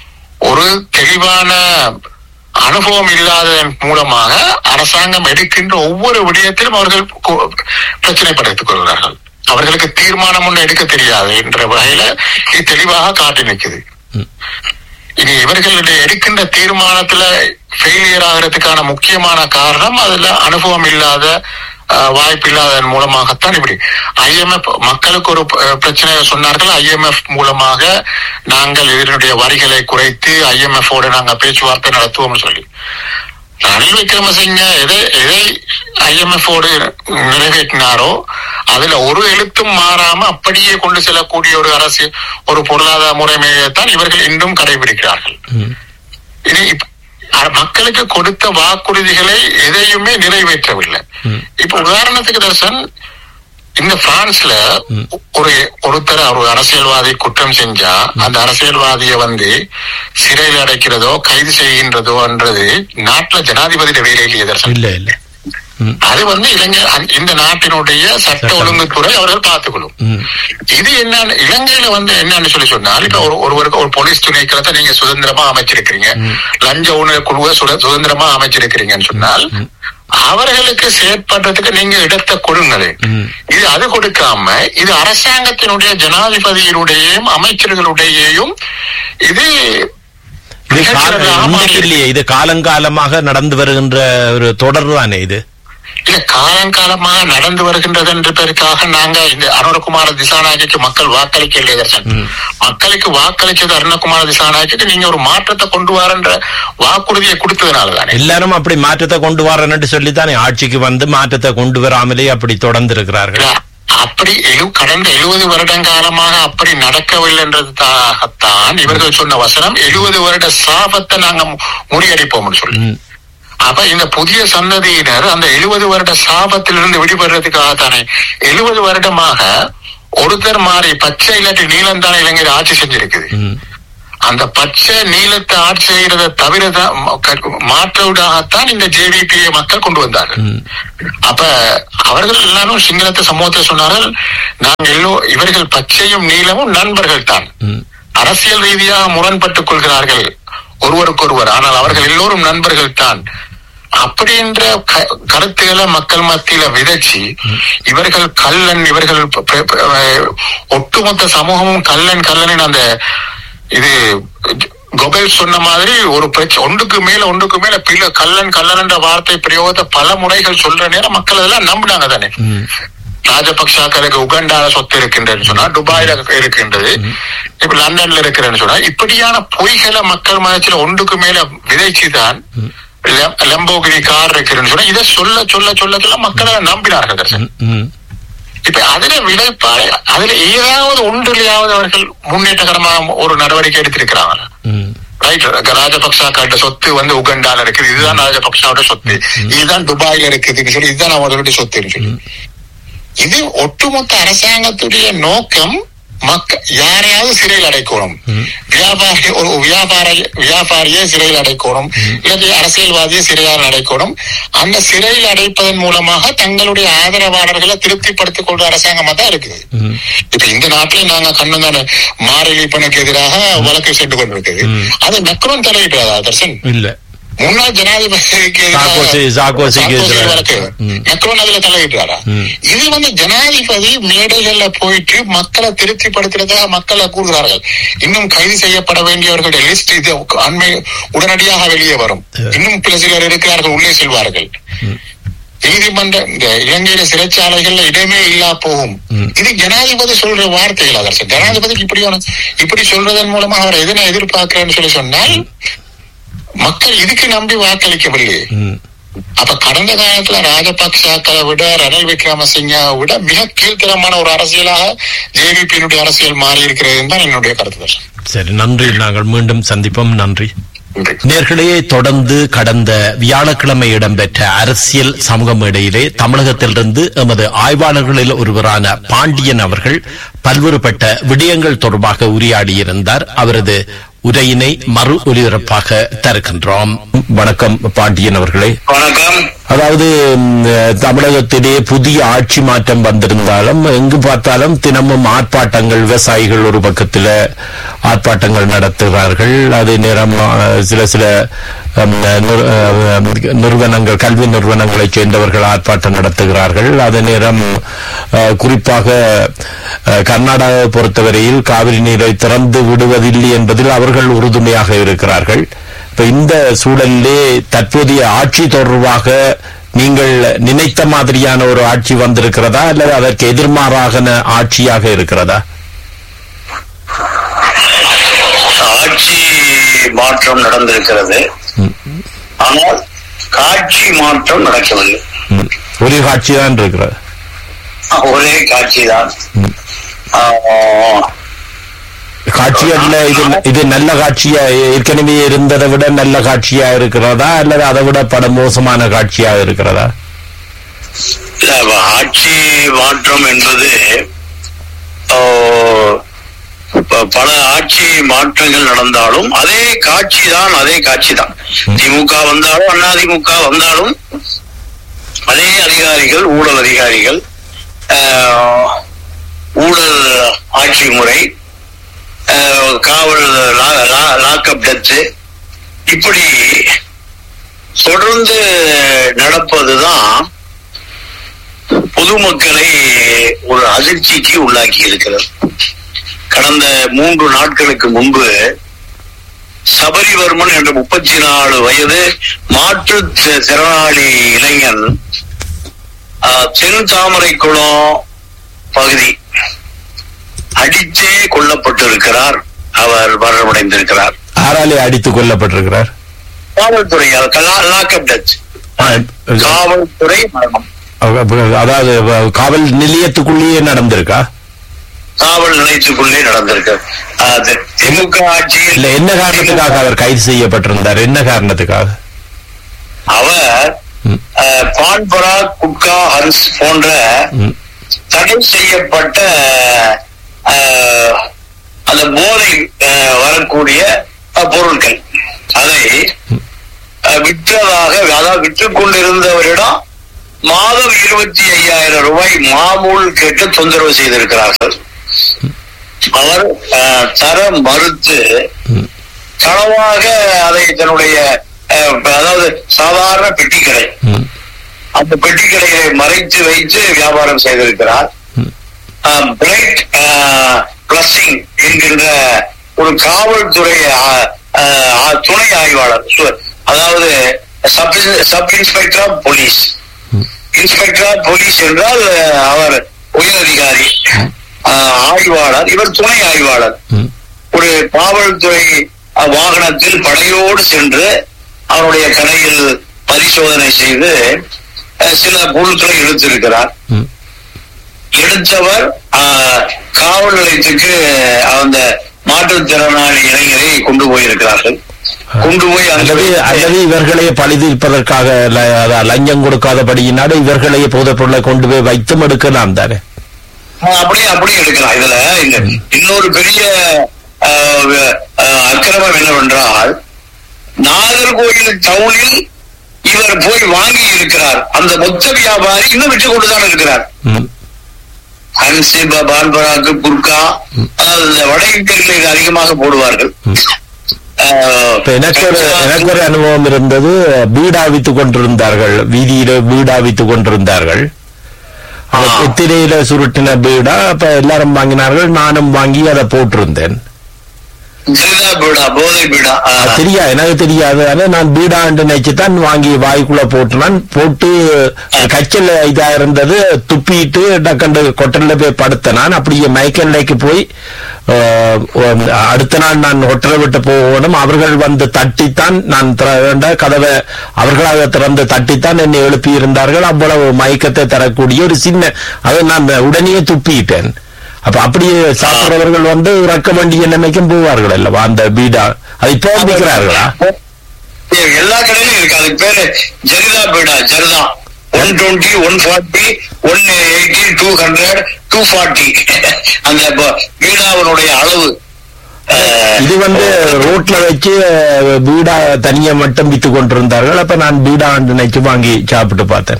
Speaker 1: ஒரு தெளிவான அனுபவம் இல்லாததன் மூலமாக அரசாங்கம் எடுக்கின்ற ஒவ்வொரு விடயத்திலும் அவர்கள் கு- பிரச்சனைப்படுத்திக் கொள்கிறார்கள் அவர்களுக்கு தீர்மானம் ஒன்று எடுக்க தெரியாது என்ற வகையில இது தெளிவாக காட்டி நிற்குது
Speaker 2: ம்.
Speaker 1: இனி இவர்களுடைய எடுக்கின்ற தீர்மானத்துல ஃபெயிலியர் ஆகிறதுக்கான முக்கியமான காரணம் அதுல அனுபவம் இல்லாத அஹ், வாய்ப்பு இல்லாததன் மூலமாகத்தான் இப்படி ஐஎம்எஃப் மக்களுக்கு ஒரு அஹ், பிரச்சனையை சொன்னார்கள் ஐஎம்எஃப் மூலமாக நாங்கள் இதனுடைய வரிகளை குறைத்து ஐஎம்எஃப் ஓட நாங்க பேச்சுவார்த்தை நடத்துவோம்னு சொல்லி ரணில் விக்ரமசிங்க எதை எதை ஐஎம்எஃப் ஓடு நிறைவேற்றினாரோ அதுல ஒரு எழுத்தும் மாறாம அப்படியே கொண்டு செல்லக்கூடிய ஒரு அரசு ஒரு பொருளாதார முறைமையைத்தான் இவர்கள் இன்றும் கடைபிடிக்கிறார்கள்
Speaker 2: ம்.
Speaker 1: இது இப்ப- அ- மக்களுக்கு கொடுத்த வாக்குறுதிகளை எதையுமே நிறைவேற்றவில்லை
Speaker 2: ம்.
Speaker 1: இப்ப உதாரணத்துக்கு தர்சன் இந்த பிரான்ஸ்ல
Speaker 2: ம்.
Speaker 1: ஒரு ஒருத்தர் ஒரு அரசியல்வாதி குற்றம் செஞ்சா அந்த அரசியல்வாதியை வந்து சிறையில் அடைக்கிறதோ கைது செய்கின்றதோன்றது நாட்டுல ஜனாதிபதியோட வேலையிலேயே தர்சன்
Speaker 2: இல்ல இல்ல ம்,
Speaker 1: அது வந்து இலங்கை அந்த- இந்த நாட்டினுடைய சட்ட
Speaker 2: சட்டம்.
Speaker 1: ஒழுங்குத்துறை அவர்கள் பார்த்துக்கொள்ளும்
Speaker 2: ம்,
Speaker 1: இது என்ன இலங்கையில வந்து என்னன்னு சொல்லி சொன்னால் இப்ப ஒரு ஒருவருக்கு ஒரு போலீஸ் துணைக்களத்தை நீங்க சுதந்திரமா அமைச்சிருக்கிறீங்க லஞ்ச ஊழல் குழுவை சுத- சுதந்திரமா அமைச்சிருக்கிறீங்கன்னு சொன்னால் அவர்களுக்கு செயற்படுறதுக்கு நீங்க இடத்தை கொடுங்களே
Speaker 2: ம்.
Speaker 1: இது அது கொடுக்காம இது அரசாங்கத்தினுடைய ஜனாதிபதியினுடையும் அமைச்சர்களுடையும் இது
Speaker 2: இது கால-
Speaker 1: நிகழ்ச்சிகளாக
Speaker 2: இன்றைக்கு
Speaker 1: மாறி-
Speaker 2: இல்லையே இது காலங்காலமாக நடந்து வருகின்ற ஒரு தொடர் தானே இது
Speaker 1: இல்ல காலங்காலமாக நடந்து வருகின்றது என்பதற்காக நாங்க இந்த அருணகுமார திசாநாயகிக்கு மக்கள் வாக்களிக்க இல்லையா தர்சன் மக்களுக்கு வாக்களிச்சது அருணகுமார திசாநாயகிக்கு நீங்க ஒரு மாற்றத்தை கொண்டு வரன்ற வாக்குறுதியை கொடுத்ததுனால தானே
Speaker 2: எல்லாரும் அப்படி மாற்றத்தை கொண்டு வரணும்னு சொல்லித்தானே ஆட்சிக்கு வந்து மாற்றத்தை கொண்டு வராமலே அப்படி தொடர்ந்து இருக்கிறார்கள்
Speaker 1: இல்ல, அப்படி எழு- கடந்த எழுபது வருடங்காலமாக அப்படி நடக்கவில்லை என்றதுக்காகத்தான் இவர்கள் சொன்ன வசனம் எழுபது வருட சாபத்தை நாங்க மு- முறியடிப்போம்னு சொல்லி
Speaker 2: ம்,
Speaker 1: அப்ப இந்த புதிய சந்ததியினர் அந்த எழுபது வருட சாபத்திலிருந்து விடுபடுறதுக்காக தானே எழுபது வருடமாக ஒருத்தர் மாறி பச்சை இல்லாட்டி நீளம் தானே இளைஞர் ஆட்சி செஞ்சிருக்குது
Speaker 2: ம்,
Speaker 1: அந்த பச்சை நீளத்தை ஆட்சி செய்யறதை தவிர தான் ம- க- மாற்றுவதாகத்தான் இந்த ஜேவிபி மக்கள் கொண்டு வந்தார்கள்
Speaker 2: ம்,
Speaker 1: அப்ப அவர்கள் எல்லாரும் சிங்களத்தை சமூகத்தை சொன்னார்கள் நாங்கள் எல்லோ இவர்கள் பச்சையும் நீளமும் நண்பர்கள் தான்
Speaker 2: ம்,
Speaker 1: அரசியல் ரீதியாக முரண்பட்டுக் கொள்கிறார்கள் ஒருவருக்கொருவர் ஆனால் அவர்கள் எல்லோரும் நண்பர்கள் தான் அப்படின்ற க- கருத்துக்களை மக்கள் மத்தியில விதைச்சு இவர்கள் கல்லன் இவர்கள் ப- ப- ப- ஒட்டுமொத்த சமூகமும் கல்லன் கல்லன் அந்த இது கொபெல் சொன்ன மாதிரி ஒரு பிரச்சனை ஒன்றுக்கு மேல ஒன்றுக்கு மேல பில கல்லன் கல்லன் என்ற வார்த்தை பிரயோகத்தை பல முறைகள் சொல்ற நேரம் மக்கள் அதெல்லாம் நம்பினாங்க தானே
Speaker 2: ம்,
Speaker 1: ராஜபக்சாக்களுக்கு உகண்டால சொத்து இருக்கின்றதுன்னு சொன்னா துபாயில இருக்கின்றது இப்ப லண்டன்ல இருக்கிறேன்னு சொன்னா இப்படியான பொய்களை மக்கள் மனசுல ஒன்றுக்கு மேல விதைச்சுதான் லம்போகிரி கார் இருக்கிறேன்னு சொன்னா இதை சொல்ல சொல்ல சொல்ல சொல்ல மக்கள் அதை நம்பினார்கள் தர்சன்.
Speaker 2: ம், ம்,
Speaker 1: இப்ப அதுல விளைப்பாடு அதுல ஏதாவது ஒன்றிலேயாவது அவர்கள் முன்னேற்றகரமாக ஒரு நடவடிக்கை எடுத்திருக்கிறாங்க
Speaker 2: ம்,
Speaker 1: ரைட் ராஜபக்சாக்காட்ட சொத்து வந்து உகண்டால இருக்குது இதுதான் ராஜபக்சாவோட சொத்து இதுதான் துபாயில இருக்குதுன்னு சொல்லி இதுதான் அவர்களுடைய சொத்துன்னு சொல்லி இது ஒட்டுமொத்த அரசாங்கத்துடைய நோக்கம் மக்க யாரையாவது சிறையில் அடைக்கணும் வியாபாரி ஒரு வியாபார வியாபாரியை சிறையில் அடைக்கணும் இல்லது அரசியல்வாதியை சிறையில் அடைக்கணும் அந்த சிறையில் அடைப்பதன் மூலமாக தங்களுடைய ஆதரவாளர்களை திருப்திப்படுத்திக் கொள்ற அரசாங்கமா தான் இருக்குது
Speaker 2: ம்,
Speaker 1: இப்ப இந்த நாட்டில நாங்க கண்ணு தானே மாரளிப்பனுக்கு எதிராக வழக்கு சென்று கொண்டிருக்குது அது மெக்ரோன் தலையிட்டாரா தர்சன்
Speaker 2: இல்ல
Speaker 1: முன்னாள் ஜனாதிபதிக்கு எதிராக
Speaker 2: சார்க்கோசி- சார்க்கோசிக்கு
Speaker 1: சார்க்கோசி
Speaker 2: எதிராக.
Speaker 1: வழக்கு
Speaker 2: ம்.
Speaker 1: மெக்ரோன் அதுல தலையிட்டாரா
Speaker 2: ம்.
Speaker 1: இது வந்து ஜனாதிபதி மேடைகள்ல போயிட்டு மக்களை திருப்திப்படுத்துறதாக மக்களை கூறுகிறார்கள் இன்னும் கைது செய்யப்பட வேண்டியவர்களுடைய லிஸ்ட் இது அண்மை உடனடியாக வெளியே வரும் இன்னும் சில சிலர் இருக்கிறார்கள் உள்ளே செல்வார்கள் நீதிமன்ற இந்த இலங்கையில சிறைச்சாலைகள்ல இடமே இல்லா போகும்
Speaker 2: ம்.
Speaker 1: இது ஜனாதிபதி சொல்ற வார்த்தைகள் அதற்கு ஜனாதிபதிக்கு இப்படியான இப்படி சொல்றதன் மூலமா அவர் எதனை எதிர்பார்க்கிறேன்னு சொல்லி சொன்னால் மக்கள் இதுக்கு நம்பி வாக்களிக்கவில்லை
Speaker 2: ம்,
Speaker 1: அப்ப கடந்த காலத்துல ராஜபக்சாக்களை விட ரணில் விக்ரமசிங்காவை விட மிக கீழ்த்தரமான ஒரு அரசியலாக ஜேவிபியினுடைய அரசியல் மாறி இருக்கிறது தான் என்னுடைய கருத்து தர்ஷன்.
Speaker 2: சரி நன்றி நாங்கள் மீண்டும் சந்திப்போம் நன்றி
Speaker 1: நன்றி
Speaker 2: நேர்களே தொடர்ந்து கடந்த வியாழக்கிழமை இடம்பெற்ற அரசியல் சமூக மேடையிலே தமிழகத்திலிருந்து எமது ஆய்வாளர்களில் ஒருவரான பாண்டியன் அவர்கள் பல்வேறுபட்ட விடயங்கள் தொடர்பாக உரையாடியிருந்தார் அவரது உரையினை மறு ஒலிபரப்பாக தருகின்றோம் வணக்கம் பாண்டியன் அவர்களே
Speaker 3: வணக்கம்
Speaker 2: அதாவது ம், தமிழகத்திலே புதிய ஆட்சி மாற்றம் வந்திருந்தாலும் எங்கு பார்த்தாலும் தினமும் ஆர்ப்பாட்டங்கள் விவசாயிகள் ஒரு பக்கத்தில் ஆர்ப்பாட்டங்கள் நடத்துகிறார்கள் அதே நேரம் ஆ, சில சில ம், நிறு- ஆ, நிறுவனங்கள் கல்வி நிறுவனங்களைச் சேர்ந்தவர்கள் ஆர்ப்பாட்டம் நடத்துகிறார்கள் அதே நேரம் ஆ, குறிப்பாக ஆ, கர்நாடகாவை பொறுத்தவரையில் காவிரி நீரை திறந்து விடுவதில்லை என்பதில் அவர்கள் உறுதுணையாக இருக்கிறார்கள் இப்ப இந்த சூழலிலே தற்போதைய ஆட்சி தொடர்பாக நீங்கள் நினைத்த மாதிரியான ஒரு ஆட்சி வந்திருக்கிறதா அல்லது அதற்கு எதிர்மாறாக ஆட்சியாக இருக்கிறதா
Speaker 3: ஆட்சி மாற்றம் நடந்திருக்கிறது ஆனால் காட்சி மாற்றம் நடக்கவில்லை
Speaker 2: ம். ஒரே காட்சி தான் இருக்கிறது
Speaker 3: ஒரே காட்சி தான்
Speaker 2: காட்சி அல்ல இது இது நல்ல காட்சியா ஏற்கனவே இருந்ததை விட நல்ல காட்சியா இருக்கிறதா அல்லது அதை விட பட மோசமான காட்சியா இருக்கிறதா
Speaker 3: ஆட்சி மாற்றம் என்பது ஆ, ப- பல ஆட்சி மாற்றங்கள் நடந்தாலும் அதே காட்சி தான் அதே காட்சி தான் திமுக வந்தாலும் அதிமுக வந்தாலும் அதே அதிகாரிகள் ஊழல் அதிகாரிகள் ஆ, ஊழல் ஆட்சி முறை ஆ, காவல் லாக்அப் டெத்து இப்படி தொடர்ந்து நடப்பதுதான் பொதுமக்களை ஒரு அதிர்ச்சிக்கு உள்ளாக்கி இருக்கிறது கடந்த மூன்று நாட்களுக்கு முன்பு சபரிவர்மன் என்ற முப்பத்தி நாலு வயது மாற்றுத் தி- திறனாளி இளைஞன் ஆஹ், தென் தாமரைக்குளம் பகுதி அடித்தே கொல்லப்பட்டிருக்கிறார் அவர் மரணமடைந்திருக்கிறார்
Speaker 2: ஆறாலே அடித்துக் கொல்லப்பட்டிருக்கிறார்
Speaker 3: காவல்துறையால் லாக்அப் டெத்
Speaker 2: ஆ,
Speaker 3: காவல்துறை மரணம்
Speaker 2: அதாவது காவல் நிலையத்துக்குள்ளேயே நடந்திருக்கா
Speaker 3: காவல் நிலையத்துக்குள்ளே நடந்திருக்கு அது திமுக ஆட்சியில்
Speaker 2: இல்ல என்ன காரணத்துக்காக அவர் கைது செய்யப்பட்டிருந்தார் என்ன காரணத்துக்காக
Speaker 3: அவர்
Speaker 2: ம்.
Speaker 3: அஹ், பான்பரா குட்கா ஹன்ஸ் போன்ற
Speaker 2: ம்,
Speaker 3: தடை செய்யப்பட்ட அஹ், அந்த போதை அஹ், வரக்கூடிய அஹ், பொருட்கள் அதை அஹ், விற்றதாக அதாவது விற்றுக் கொண்டிருந்தவரிடம் மாதம் இருபத்தி ஐயாயிரம் ரூபாய் மாமூல் கேட்டு தொந்தரவு செய்திருக்கிறார்கள் அவர் அஹ், தர மறுத்து
Speaker 2: ம்,
Speaker 3: களவாக அதை தன்னுடைய அஹ், அதாவது சாதாரண பெட்டிக்கடை
Speaker 2: ம்,
Speaker 3: அந்த பெட்டிக்கடையை மறைத்து வைத்து வியாபாரம் செய்திருக்கிறார்
Speaker 2: ம்.
Speaker 3: பிரைட் பிளஸிங் என்கின்ற ஒரு காவல்துறை ஆ- ஆ, துணை ஆய்வாளர் சு- அதாவது sub sub inspector of police inspector of police என்றால் அஹ், அவர் உயர் அதிகாரி அஹ், ஆய்வாளர் இவர் துணை ஆய்வாளர்
Speaker 2: ம்,
Speaker 3: ஒரு காவல்துறை அஹ், வாகனத்தில் படையோடு சென்று அவருடைய கடையில் பரிசோதனை செய்து அஹ், சில பொருட்களை எடுத்திருக்கிறார்
Speaker 2: ம்.
Speaker 3: எடுத்தவர் அஹ், காவல் நிலையத்துக்கு அந்த மாற்றுத்திறனாளி இளைஞரை கொண்டு போயிருக்கிறார்கள் கொண்டு போய் அங்க
Speaker 2: அல்லது அல்லது இவர்களே பழிதீர்ப்பதற்காக ல- அதான் லஞ்சம் கொடுக்காதபடியினால இவர்களே போதைப் பொருளை கொண்டு போய் வைத்தும் எடுக்கலாம் தானே
Speaker 3: அஹ், அப்படியே அப்படியே எடுக்கலாம் இதுல இந்த இன்னொரு பெரிய அஹ், வ- அஹ், அக்கிரமம் என்னவென்றால் நாகர்கோயில் டவுனில் இவர் போய் வாங்கி இருக்கிறார் அந்த மொத்த வியாபாரி இன்னும் விற்று கொண்டுதான் இருக்கிறார்
Speaker 2: ம்,
Speaker 3: ஹன்சி பான்பராக்கு குர்கா அதாவது இந்த வட இந்தியர்கள் இது அதிகமாக போடுவார்கள்
Speaker 2: ம்.
Speaker 3: அஹ்,
Speaker 2: இப்ப எனக்கு ஒரு எனக்கு ஒரு அனுபவம் இருந்தது பீடா வித்துக் கொண்டிருந்தார்கள் வீதியில பீடா வித்துக் கொண்டிருந்தார்கள்
Speaker 3: ஆ.
Speaker 2: எத்திரையில சுருட்டின பீடா அப்ப எல்லாரும் வாங்கினார்கள் நானும் வாங்கி அதை போட்டிருந்தேன்
Speaker 3: ஜெரிதா பீடா போதை பீடா
Speaker 2: அது
Speaker 3: அஹ்,
Speaker 2: தெரியா எனக்கு தெரியாது ஆனா நான் பீடாண்டு நினைச்சுதான் வாங்கி வாய்க்குள்ள போட்டுனான் போட்டு கச்சல் இதா இருந்தது துப்பிட்டு டக்கண்டு கொட்டல்ல போய் படுத்தனான் அப்படியே மயக்கல்லைக்கு போய் அஹ், உம், அடுத்த நாள் நான் ஹோட்டலை விட்டு போகணும் அவர்கள் வந்து தட்டித்தான் நான் திற- வேண்ட கதவை அவர்களாக திறந்து தட்டித்தான் என்னை எழுப்பி இருந்தார்கள் அவ்வளவு மயக்கத்தை தரக்கூடிய ஒரு சின்ன அதை நான் உடனே துப்பிட்டேன் அப்ப அப்படியே சாப்பிடுறவர்கள் வந்து இறக்க வேண்டிய நிலைமைக்கும் போவார்கள் அல்லவா அந்த பீடா அது இப்போ விற்கிறார்களா
Speaker 3: ஏ, எல்லா கடையிலும் இருக்கு அதுக்கு பேரு ஜெரிதா பீடா ஜெரிதா one twenty one forty one eighty two hundred two forty அந்த ப- பீடாவினுடைய அளவு அஹ்,
Speaker 2: இது வந்து ரோட்ல வச்சு அஹ், பீடா தனியா மட்டும் வித்து கொண்டிருந்தார்கள் அப்ப நான் பீடா நினைச்சு வாங்கி சாப்பிட்டு பார்த்தேன்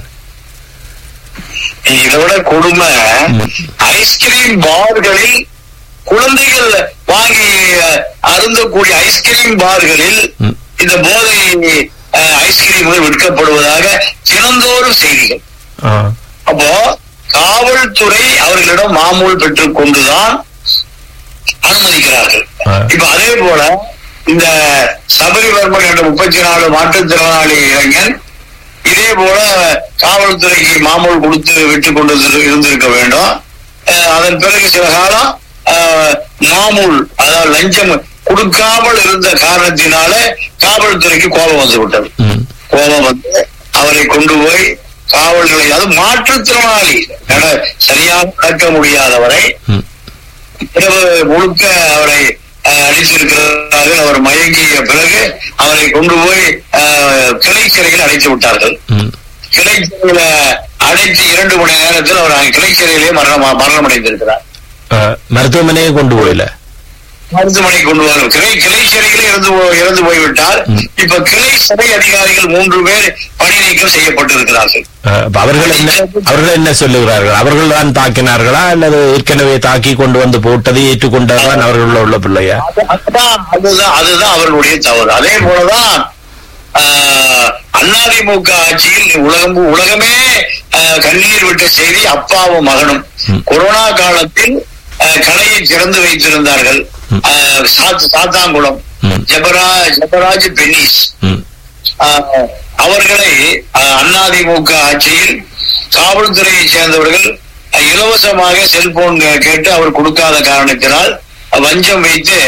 Speaker 3: இதை விட கொடுமை ஐஸ்கிரீம் பார்களில் குழந்தைகள் வாங்கி அஹ், அருந்தக்கூடிய ஐஸ்கிரீம் பார்களில்
Speaker 2: ம்.
Speaker 3: இந்த போதை அஹ், ஐஸ்கிரீம்கள் விற்கப்படுவதாக தினந்தோறும் செய்திகள்
Speaker 2: ஆ,
Speaker 3: அப்போ காவல்துறை அவர்களிடம் மாமூல் பெற்றுக் கொண்டுதான் அனுமதிக்கிறார்கள்
Speaker 2: ஆ.
Speaker 3: இப்ப அதே போல இந்த சபரிவர்மன் என்ற முப்பத்தி நாலு மாற்றுத்திறனாளி இளைஞன் இதே போல காவல்துறைக்கு மாமூல் கொடுத்து விட்டு கொண்டு இரு- இருந்திருக்க வேண்டும் அஹ் அதன் பிறகு சில காலம் அஹ், மாமூல் அதாவது லஞ்சம் கொடுக்காமல் இருந்த காரணத்தினால காவல்துறைக்கு கோபம் வந்து விட்டது
Speaker 2: ம்,
Speaker 3: கோபம் வந்து அவரை கொண்டு போய் காவல் நிலையம் அது மாற்றுத்திறனாளி நட- சரியாக நடக்க முடியாதவரை
Speaker 2: ம்,
Speaker 3: இரவு முழுக்க அவரை அஹ், அடித்திருக்கிறார்கள் அவர் மயங்கிய பிறகு அவரை கொண்டு போய் அஹ், கிளை சிறையில் அடைத்து விட்டார்கள்
Speaker 2: ம்.
Speaker 3: கிளை சிறையில அடைத்து இரண்டு மணி நேரத்தில் அவர் அங்கே கிளை சிறையிலே மரணம் மரணம் அடைந்திருக்கிறார்
Speaker 2: ஆ, மருத்துவமனையே கொண்டு போயில
Speaker 3: மருத்துவமனை கொண்டு வர கிளை கிளை சிறையிலே இறந்து போ- இறந்து போய்விட்டார்
Speaker 2: ம்.
Speaker 3: இப்ப கிளை சிறை அதிகாரிகள் மூன்று பேர் பணி நீக்கம் செய்யப்பட்டிருக்கிறார்கள்
Speaker 2: ஆ, அப்ப அவர்கள் என்ன அவர்கள் என்ன சொல்லுகிறார்கள் அவர்கள் தான் தாக்கினார்களா அல்லது ஏற்கனவே தாக்கி கொண்டு வந்து போட்டதை ஏற்றுக்கொண்டதான் அவர்கள் உள்ள பிள்ளையா
Speaker 3: அது- அதுதான் அதுதான் அதுதான் அவர்களுடைய தவறு அதே போலதான் ஆஹ், அதிமுக ஆட்சியில் உலகம் உலகமே ஆஹ், கண்ணீர் விட்ட செய்தி அப்பாவும் மகனும்
Speaker 2: ம்.
Speaker 3: கொரோனா காலத்தில் ஆஹ், கடையை திறந்து வைத்திருந்தார்கள்
Speaker 2: ம்.
Speaker 3: ஆஹ், சாத்- சாத்தான்குளம்
Speaker 2: ம்.
Speaker 3: ஜபரா ஜபராஜ் பென்னிஸ்
Speaker 2: ம்,
Speaker 3: ஆஹ், அவர்களை ஆஹ், அதிமுக ஆட்சியில் காவல்துறையை சேர்ந்தவர்கள் ஆஹ், இலவசமாக செல்போன் கேட்டு அவர் கொடுக்காத காரணத்தினால் வஞ்சம் வைத்து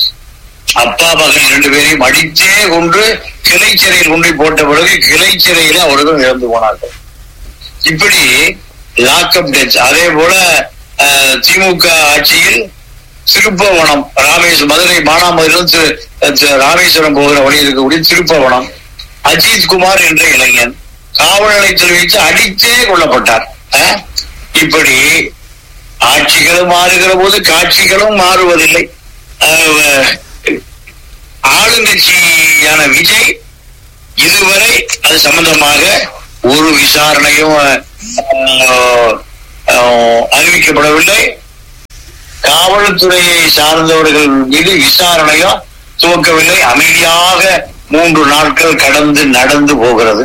Speaker 3: அப்பா மகன் இரண்டு பேரையும் அடித்தே கொண்டு கிளை சிறையில் கொண்டு போட்ட பிறகு கிளை சிறையில அவர்கள் இறந்து போனார்கள் இப்படி லாக்அப் டெத் அதே போல அஹ், திமுக ஆட்சியில் திருப்பவனம் ராமேஸ்வரம் மதுரை மானாமதுரம் திரு திரு- ராமேஸ்வரம் போகிற வழி இருக்கக்கூடிய திருப்பவனம் அஜித் குமார் என்ற இளைஞன் காவல் நிலையத்தில் வைத்து அடித்தே கொல்லப்பட்டார் அஹ்? இப்படி ஆட்சிகளும் மாறுகிற போது காட்சிகளும் மாறுவதில்லை அஹ், ஆளுங்கட்சியான விஜய் இதுவரை அது சம்பந்தமாக ஒரு விசாரணையும் அஹ், அஹ், அறிவிக்கப்படவில்லை காவல்துறையை சார்ந்தவர்கள் மீது விசாரணையும் துவக்கவில்லை அமைதியாக மூன்று நாட்கள் கடந்து நடந்து போகிறது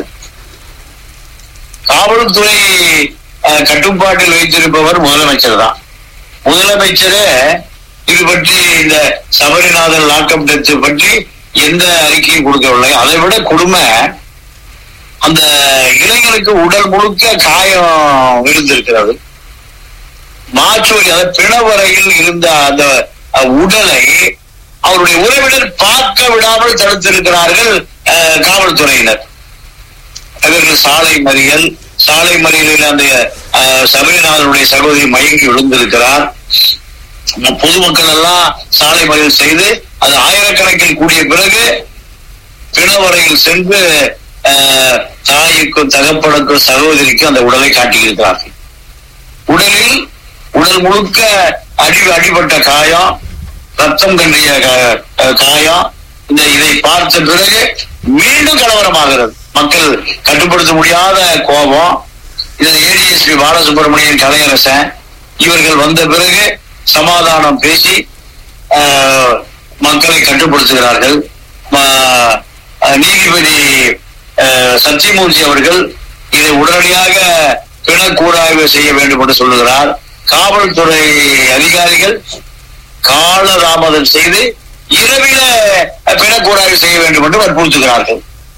Speaker 3: காவல்துறை அஹ், கட்டுப்பாட்டில் வைத்திருப்பவர் முதலமைச்சர் தான் முதலமைச்சரே இது பற்றி இந்த சபரிநாதன் லாக்அப் டெத் பற்றி எந்த அறிக்கையும் கொடுக்கவில்லை அதை விட கொடுமை அந்த இளைஞனுக்கு உடல் முழுக்க காயம் விழுந்திருக்கிறது மாச்சுவலி அதாவது பிணவரையில் இருந்த அந்த அஹ், உடலை அவருடைய உறவினர் பார்க்க விடாமல் தடுத்திருக்கிறார்கள் அஹ், காவல்துறையினர் இவர்கள் சாலை மறியல் சாலை மறியலில் அந்த அஹ், சபரிநாதனுடைய சகோதரி மயங்கி விழுந்திருக்கிறார் நம்ம பொதுமக்கள் எல்லாம் சாலை மறியல் செய்து அது ஆயிரக்கணக்கில் கூடிய பிறகு பிணவரையில் சென்று அஹ், தாய்க்கும் தகப்பனுக்கும் சகோதரிக்கும் அந்த உடலை காட்டியிருக்கிறார்கள் உடலில் உடல் முழுக்க அடி அடிபட்ட காயம் ரத்தம் கண்டிய கா- அஹ் காயம் இந்த இதை பார்த்த பிறகு மீண்டும் கலவரமாகிறது மக்கள் கட்டுப்படுத்த முடியாத கோபம் இதில் ஏடிஎஸ்பி பாலசுப்ரமணியன் கலையரசன் இவர்கள் வந்த பிறகு சமாதானம் பேசி ஆஹ், மக்களை கட்டுப்படுத்துகிறார்கள் ம- அஹ், நீதிபதி ஆஹ், சத்தியமூர்த்தி அவர்கள் இதை உடனடியாக பிணக்கூடாய்வு செய்ய வேண்டும் என்று சொல்லுகிறார் காவல்துறை அதிகாரிகள் காலதாமதம் செய்து இரவில பிணக்கூடாய்வு செய்ய வேண்டும் என்று வற்புறுத்துகிறார்கள்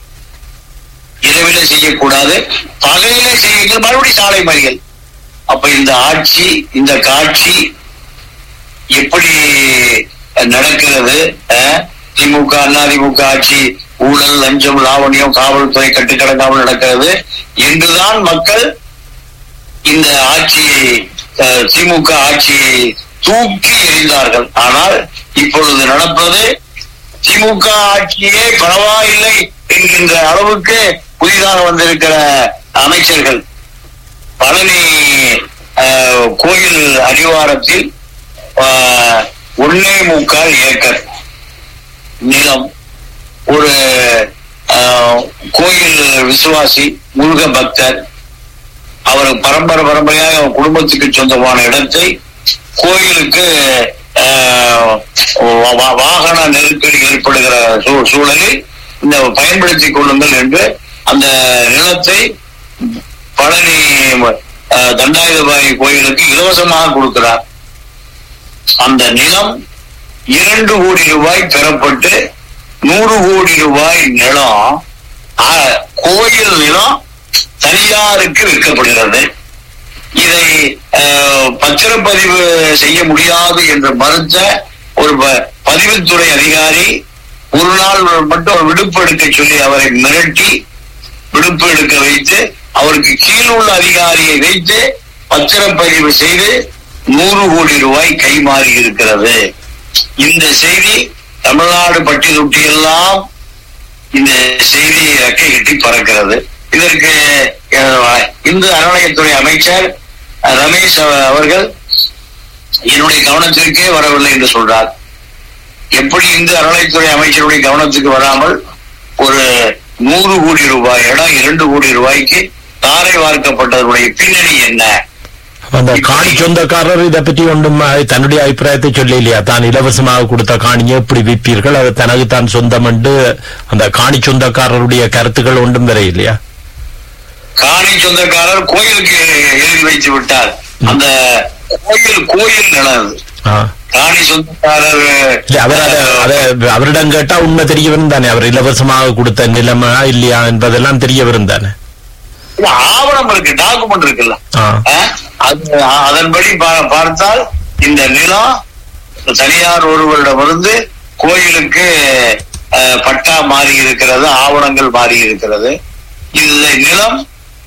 Speaker 3: இரவில செய்யக்கூடாது பகலிலே செய்யுங்கள் மறுபடியும் சாலை மறியல் அப்ப இந்த ஆட்சி இந்த காட்சி எப்படி நடக்கிறது அஹ்? திமுக அதிமுக ஆட்சி ஊழல் லஞ்சம் லாவணியம் காவல்துறை கட்டுக்கடங்காமல் நடக்கிறது என்றுதான் மக்கள் இந்த ஆட்சியை அஹ், திமுக ஆட்சியை தூக்கி எறிந்தார்கள் ஆனால் இப்பொழுது நடப்பது திமுக ஆட்சியே பரவாயில்லை என்கின்ற அளவுக்கு புதிதாக வந்திருக்கிற அமைச்சர்கள் பழனி அஹ், கோயில் அடிவாரத்தில் அஹ், ஒன்னே முக்கால் ஏக்கர் நிலம் ஒரு அஹ், கோயில் விசுவாசி முருக பக்தர் அவர் பரம்பரை பரம்பரையாக அவர் குடும்பத்துக்கு சொந்தமான இடத்தை கோயிலுக்கு அஹ், வா- வா- வாகன நெருக்கடி ஏற்படுகிற சூ- சூழலில் இந்த பயன்படுத்திக் கொள்ளுங்கள் என்று அந்த நிலத்தை பழனி அஹ், தண்டாயுதபாணி கோயிலுக்கு இலவசமாக கொடுக்கிறார் அந்த நிலம் இரண்டு கோடி ரூபாய் பெறப்பட்டு நூறு கோடி ரூபாய் நிலம் அஹ், கோயில் நிலம் தனியாருக்கு விற்கப்படுகிறது இதை அஹ், பத்திரப்பதிவு செய்ய முடியாது என்று மறுத்த ஒரு ப- பதிவுத்துறை அதிகாரி ஒரு நாள் மட்டும் ஒரு விடுப்பு எடுக்க சொல்லி அவரை மிரட்டி விடுப்பு எடுக்க வைத்து அவருக்கு கீழ் உள்ள அதிகாரியை வைத்து பத்திரப்பதிவு செய்து நூறு கோடி ரூபாய் கைமாறி இருக்கிறது இந்த செய்தி தமிழ்நாடு பட்டி தொட்டி எல்லாம் இந்த செய்தி ரெக்கை கட்டி பறக்கிறது இதற்கு அஹ், இந்து அறநிலையத்துறை அமைச்சர் அஹ், ரமேஷ் அவ- அவர்கள் என்னுடைய கவனத்திற்கே வரவில்லை என்று சொல்றார் எப்படி இந்து அறநிலையத்துறை அமைச்சருடைய கவனத்துக்கு வராமல் ஒரு நூறு கோடி ரூபாய் இடம் இரண்டு கோடி ரூபாய்க்கு தாரை வார்க்கப்பட்டதனுடைய பின்னணி என்ன
Speaker 2: அந்த காணி சொந்தக்காரர் இதை பற்றி ஒன்றும் அஹ், தன்னுடைய அபிப்பிராயத்தை சொல்லி இல்லையா தான் இலவசமாக கொடுத்த காணியை எப்படி விற்பீர்கள் அது தனக்கு தான் சொந்தம் என்று அந்த காணி சொந்தக்காரருடைய கருத்துக்கள் ஒன்றும் வர இல்லையா
Speaker 3: காணி சொந்தக்காரர் கோயிலுக்கு எழுதி வைத்து விட்டார் அந்த கோயில் கோயில் நிலம் அது.
Speaker 2: ஆ.
Speaker 3: காணி சொந்தக்காரர்
Speaker 2: இல்ல அவர் அதை அதை அவரிடம் கேட்டா உண்மை தெரிய வரும் தானே அவர் இலவசமாக கொடுத்த நிலைமை இல்லையா என்பதெல்லாம் தெரிய வரும் தானே
Speaker 3: இல்ல, ஆவணம் இருக்கு டாக்குமெண்ட் இருக்குல்ல
Speaker 2: ஆ.
Speaker 3: அஹ், அது அதன்படி பா- பார்த்தால் இந்த நிலம் தனியார் ஒருவரிடமிருந்து கோயிலுக்கு அஹ், பட்டா மாறி இருக்கிறது ஆவணங்கள் மாறி இருக்கிறது இந்த நிலம்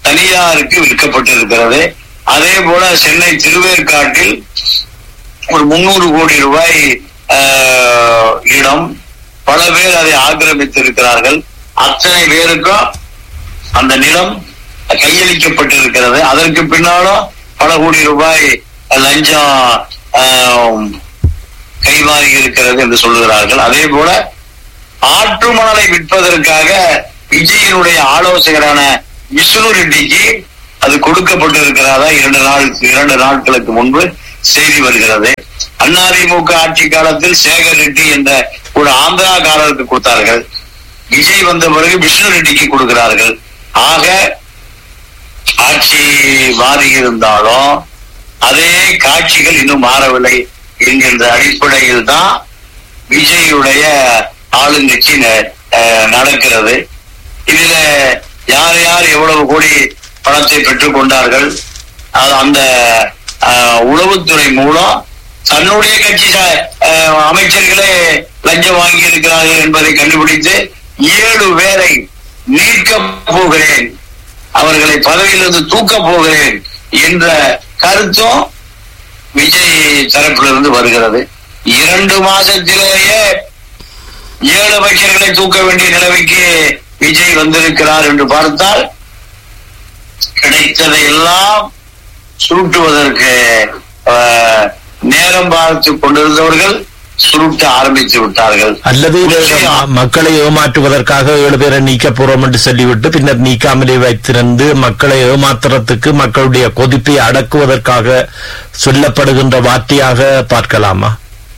Speaker 3: தனியாருக்கு விற்கப்பட்டிருக்கிறது அதே போல சென்னை திருவேற்காட்டில் ஒரு முன்னூறு கோடி ரூபாய் ஆஹ், இடம் பல பேர் அதை ஆக்கிரமித்திருக்கிறார்கள் அத்தனை பேருக்கும் அந்த நிலம் கையளிக்கப்பட்டிருக்கிறது அதற்கு பின்னாலும் பல கோடி ரூபாய் லஞ்சம் ஆஹ், கைமாறி இருக்கிறது என்று சொல்லுகிறார்கள் அதே போல ஆற்று மணலை விற்பதற்காக விஜயனுடைய ஆலோசகரான விஷ்ணு ரெட்டிக்கு அது கொடுக்கப்பட்டிருக்கிறதா இரண்டு நாள் இரண்டு நாட்களுக்கு முன்பு செய்தி வருகிறது அதிமுக ஆட்சி காலத்தில் சேகர் ரெட்டி என்ற ஒரு ஆந்திராக்காரருக்கு கொடுத்தார்கள் விஜய் வந்த பிறகு விஷ்ணு ரெட்டிக்கு கொடுக்கிறார்கள் ஆக ஆட்சி மாறி இருந்தாலும் அதே காட்சிகள் இன்னும் மாறவில்லை என்கின்ற அடிப்படையில் தான் விஜயுடைய ஆளுங்கட்சி ந- அஹ் நடக்கிறது இதுல யார் யார் எவ்வளவு கோடி பணத்தை பெற்றுக் கொண்டார்கள் அது அந்த அஹ், உளவுத்துறை மூலம் தன்னுடைய கட்சி ச- அஹ், அமைச்சர்களே லஞ்சம் வாங்கி இருக்கிறார்கள் என்பதை கண்டுபிடித்து ஏழு பேரை நீக்க போகிறேன் அவர்களை பதவியிலிருந்து தூக்க போகிறேன் என்ற கருத்தும் விஜய் தரப்பிலிருந்து வருகிறது இரண்டு மாசத்திலேயே ஏழு அமைச்சர்களை தூக்க வேண்டிய நிலைமைக்கு விஜய் வந்திருக்கிறார் என்று பார்த்தால் கிடைத்ததை எல்லாம் சுருட்டுவதற்கு ஆஹ், நேரம் பார்த்து கொண்டிருந்தவர்கள் சுருட்ட ஆரம்பித்து விட்டார்கள்
Speaker 2: அல்லது இது ம- மக்களை ஏமாற்றுவதற்காக ஏழு பேரை நீக்க போறோம் என்று சொல்லிவிட்டு பின்னர் நீக்காமலே வைத்திருந்து மக்களை ஏமாத்துறதுக்கு மக்களுடைய கொதிப்பை அடக்குவதற்காக சொல்லப்படுகின்ற வார்த்தையாக பார்க்கலாமா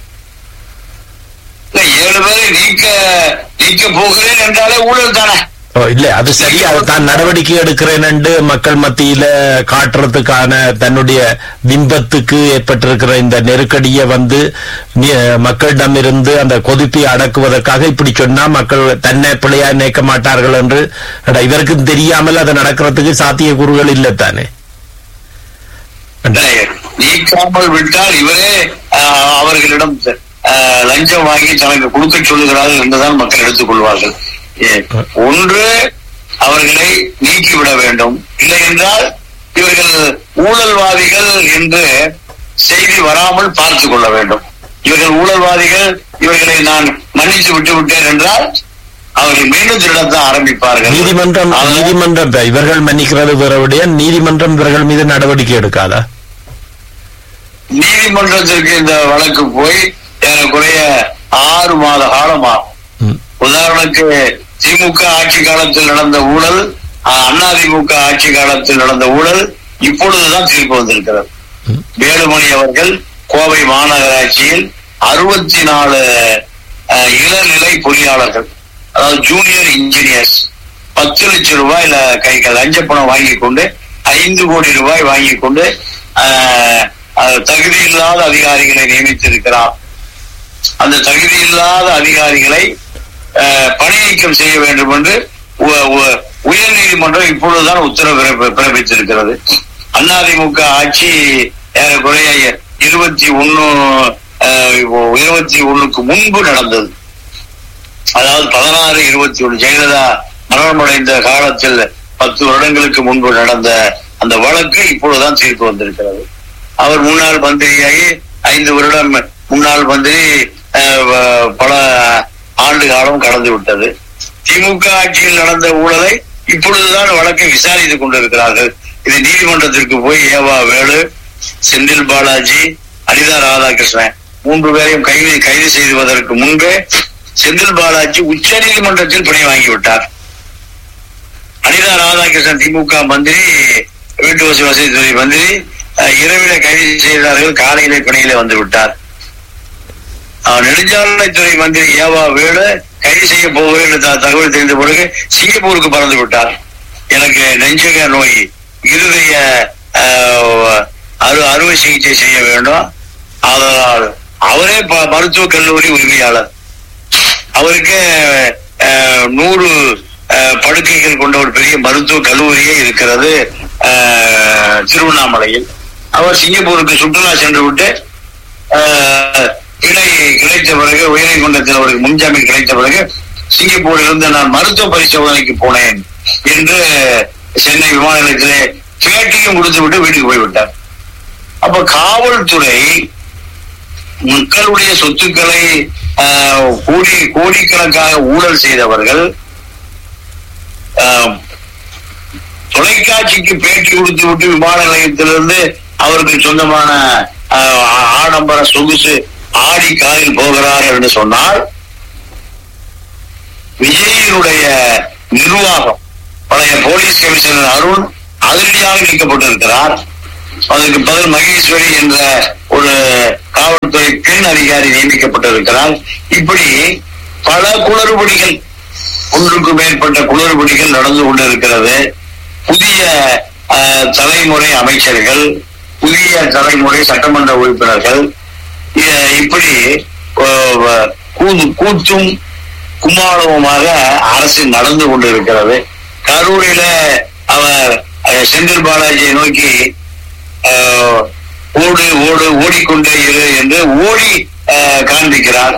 Speaker 3: இல்ல, ஏழு பேரை நீக்க நீக்க போகிறேன் என்றாலே ஊழல் தானே
Speaker 2: ஓ, இல்ல அது சரி அது தான் நடவடிக்கை எடுக்கிறேன் என்று மக்கள் மத்தியில காட்டுறதுக்கான தன்னுடைய பிம்பத்துக்கு ஏற்பட்டிருக்கிற இந்த நெருக்கடியை வந்து நி- மக்களிடமிருந்து அந்த கொதிப்பை அடக்குவதற்காக இப்படி சொன்னா மக்கள் தன்னை பிள்ளையா நினைக்க மாட்டார்கள் என்று அட, இவருக்கும் தெரியாமல் அது நடக்கிறதுக்கு சாத்தியக்கூறுகள் இல்லை தானே
Speaker 3: இல்லை, நீக்காமல் விட்டால் இவரே ஆஹ், அவர்களிடம் ஆஹ், லஞ்சம் வாங்கி தனக்கு கொடுக்க சொல்லுகிறார்கள் என்றுதான் மக்கள் எடுத்துக் கொள்வார்கள் ஏ, ஒன்று அவர்களை நீக்கிவிட வேண்டும் இல்லை என்றால் இவர்கள் ஊழல்வாதிகள் என்று செய்தி வராமல் பார்த்துக் கொள்ள வேண்டும் இவர்கள் ஊழல்வாதிகள் இவர்களை நான் மன்னித்து விட்டு விட்டேன் என்றால் அவர்கள் மீண்டும் திருடத்தான் ஆரம்பிப்பார்கள்
Speaker 2: நீதிமன்றம்
Speaker 3: அதனால்
Speaker 2: நீதிமன்றம் இப்ப இவர்கள் மன்னிக்கிறது வேற விட நீதிமன்றம் இவர்கள் மீது நடவடிக்கை எடுக்காதா
Speaker 3: நீதிமன்றத்திற்கு இந்த வழக்கு போய் ஏறக்குறைய ஆறு மாத காலம் ஆகும்
Speaker 2: ம்.
Speaker 3: உதாரணத்துக்கு திமுக ஆட்சி காலத்தில் நடந்த ஊழல் அஹ், அதிமுக ஆட்சி காலத்தில் நடந்த ஊழல் இப்பொழுதுதான் தீர்ப்பு வந்திருக்கிறது
Speaker 2: ம்.
Speaker 3: வேலுமணி அவர்கள் கோவை மாநகராட்சியில் அறுபத்தி நாலு அஹ், இளநிலை பொறியாளர்கள் அதாவது ஜூனியர் இன்ஜினியர்ஸ் பத்து லட்சம் ரூபாய் கை லஞ்ச பணம் வாங்கி கொண்டு ஐந்து கோடி ரூபாய் வாங்கி கொண்டு அஹ், அஹ், தகுதி இல்லாத அதிகாரிகளை நியமித்திருக்கிறார் அந்த தகுதி இல்லாத அதிகாரிகளை அஹ், பணி நீக்கம் செய்ய வேண்டும் என்று உ- உ- உயர் நீதிமன்றம் இப்பொழுதுதான் உத்தரவு பிறப்பி- பிறப்பித்திருக்கிறது அதிமுக ஆட்சி ஏறக்குறைய இருபத்தி ஒன்னு இருபத்தி ஒண்ணுக்கு முன்பு நடந்தது அதாவது பதினாறு இருபத்தி ஒண்ணு ஜெயலலிதா மரணமடைந்த காலத்தில் பத்து வருடங்களுக்கு முன்பு நடந்த அந்த வழக்கு இப்பொழுதுதான் தீர்ப்பு வந்திருக்கிறது அவர் முன்னாள் மந்திரியாகி ஐந்து வருடம் முன்னாள் மந்திரி அஹ், வ- பல ஆண்டு காலம் கடந்து விட்டது திமுக ஆட்சியில் நடந்த ஊழலை இப்பொழுதுதான் வழக்கை விசாரித்துக் கொண்டிருக்கிறார்கள் இது நீதிமன்றத்திற்கு போய் ஏவா வேலு செந்தில் பாலாஜி அனிதா ராதாகிருஷ்ணன் மூன்று பேரையும் கைது கைது செய்வதற்கு முன்பே செந்தில் பாலாஜி உச்ச நீதிமன்றத்தில் பணி வாங்கிவிட்டார் அனிதா ராதாகிருஷ்ணன் திமுக மந்திரி வீட்டு வசதி வசதித்துறை மந்திரி அஹ், இரவில கைது செய்தார்கள் காலையில பணியில வந்து விட்டார் அஹ், நெடுஞ்சாலைத்துறை மந்திரி ஏவா வேலு கைது செய்ய போகிறேன் என்று த- தகவல் தெரிந்த பிறகு சிங்கப்பூருக்கு பறந்து விட்டார் எனக்கு நெஞ்சக நோய் இருதய அஹ், அறு அறுவை சிகிச்சை செய்ய வேண்டும் அதனால் அவரே ப- மருத்துவக் கல்லூரி உரிமையாளர் அவருக்கு அஹ், நூறு அஹ், படுக்கைகள் கொண்ட ஒரு பெரிய மருத்துவ கல்லூரியே இருக்கிறது அஹ், திருவண்ணாமலையில் அவர் சிங்கப்பூருக்கு சுற்றுலா சென்று விட்டு அஹ், கிளை கிடைத்த பிறகு உயர்நீதிமன்றத்தில் அவருக்கு முன்ஜாமீன் கிடைத்த பிறகு சிங்கப்பூரில் இருந்து நான் மருத்துவ பரிசோதனைக்கு போனேன் என்று சென்னை விமான நிலையத்திலே பேட்டியும் கொடுத்து விட்டு வீட்டுக்கு போய்விட்டார் அப்ப காவல்துறை மக்களுடைய சொத்துக்களை ஆஹ், கோடி கோடிக்கணக்காக ஊழல் செய்தவர்கள் ஆஹ், தொலைக்காட்சிக்கு பேட்டி கொடுத்து விட்டு விமான நிலையத்திலிருந்து அவருக்கு சொந்தமான ஆஹ், ஆடம்பர சொகுசு ஆடி காரில் போகிறார்கள் என்று சொன்னால் விஜயினுடைய நிர்வாகம் பழைய போலீஸ் கமிஷனர் அருண் அதிரடியாக நீக்கப்பட்டிருக்கிறார் அதற்கு பதில் மகேஸ்வரி என்ற ஒரு காவல்துறை பெண் அதிகாரி நியமிக்கப்பட்டிருக்கிறார் இப்படி பல குளறுபடிகள் ஒன்றுக்கு மேற்பட்ட குளறுபடிகள் நடந்து கொண்டிருக்கிறது புதிய அஹ், தலைமுறை அமைச்சர்கள் புதிய தலைமுறை சட்டமன்ற உறுப்பினர்கள் இ- இப்படி அஹ், கூ- கூத்தும் கும்மாளவுமாக அரசு நடந்து கொண்டிருக்கிறது கரூரில அவர் அஹ், செந்தில் பாலாஜியை நோக்கி அஹ், ஓடு ஓடு ஓடிக்கொண்டே இரு என்று ஓடி அஹ், காண்பிக்கிறார்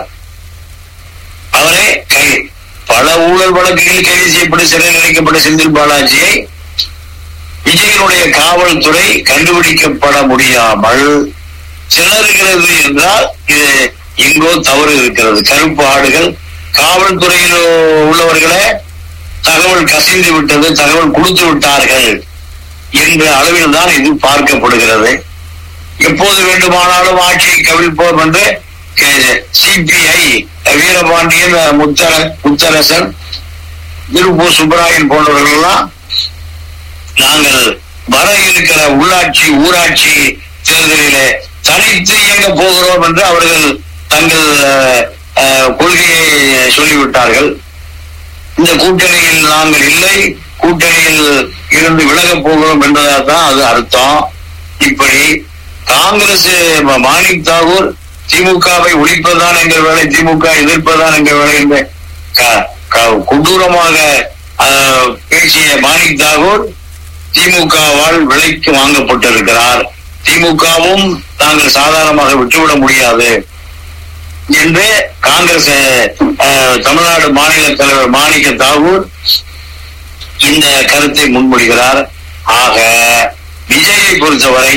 Speaker 3: அவரே கை பல ஊழல் வழக்குகளில் கைது செய்யப்பட்டு சிறையில் அடைக்கப்பட்ட செந்தில் பாலாஜியை விஜயனுடைய காவல்துறை கண்டுபிடிக்கப்பட முடியாமல் சிலருகிறது என்றால் இது எங்கோ தவறு இருக்கிறது கருப்பு ஆடுகள் காவல்துறையில் உள்ளவர்களே தகவல் கசிந்து விட்டது தகவல் கொடுத்து விட்டார்கள் என்ற அளவில் தான் இது பார்க்கப்படுகிறது எப்போது வேண்டுமானாலும் ஆட்சியை கவிழ்ப்போம் என்று சிபிஐ வீரபாண்டியன் முத்தர முத்தரசன் திருப்பூர் சுப்பராயன் போன்றவர்கள் எல்லாம் நாங்கள் வர இருக்கிற உள்ளாட்சி ஊராட்சி தேர்தலிலே தனித்து இயங்க போகிறோம் என்று அவர்கள் தங்கள் அஹ், அஹ், கொள்கையை சொல்லிவிட்டார்கள் இந்த கூட்டணியில் நாங்கள் இல்லை கூட்டணியில் இருந்து விலகப் போகிறோம் என்பதாக தான் அது அர்த்தம் இப்படி காங்கிரஸ் ம- மாணிக் தாகூர் திமுகவை ஒழிப்பதுதான் எங்கள் வேலை திமுக எதிர்ப்பதுதான் எங்கள் வேலை என்ற க- க- கொடூரமாக ஆஹ், பேசிய மாணிக் தாகூர் திமுகவால் விலைக்கு வாங்கப்பட்டிருக்கிறார் திமுகவும் நாங்கள் சாதாரணமாக விட்டுவிட முடியாது என்று காங்கிரஸ் அஹ், தமிழ்நாடு மாநில தலைவர் மாணிக்க தாகூர் இந்த கருத்தை முன்மொழிகிறார் ஆக விஜயை பொறுத்தவரை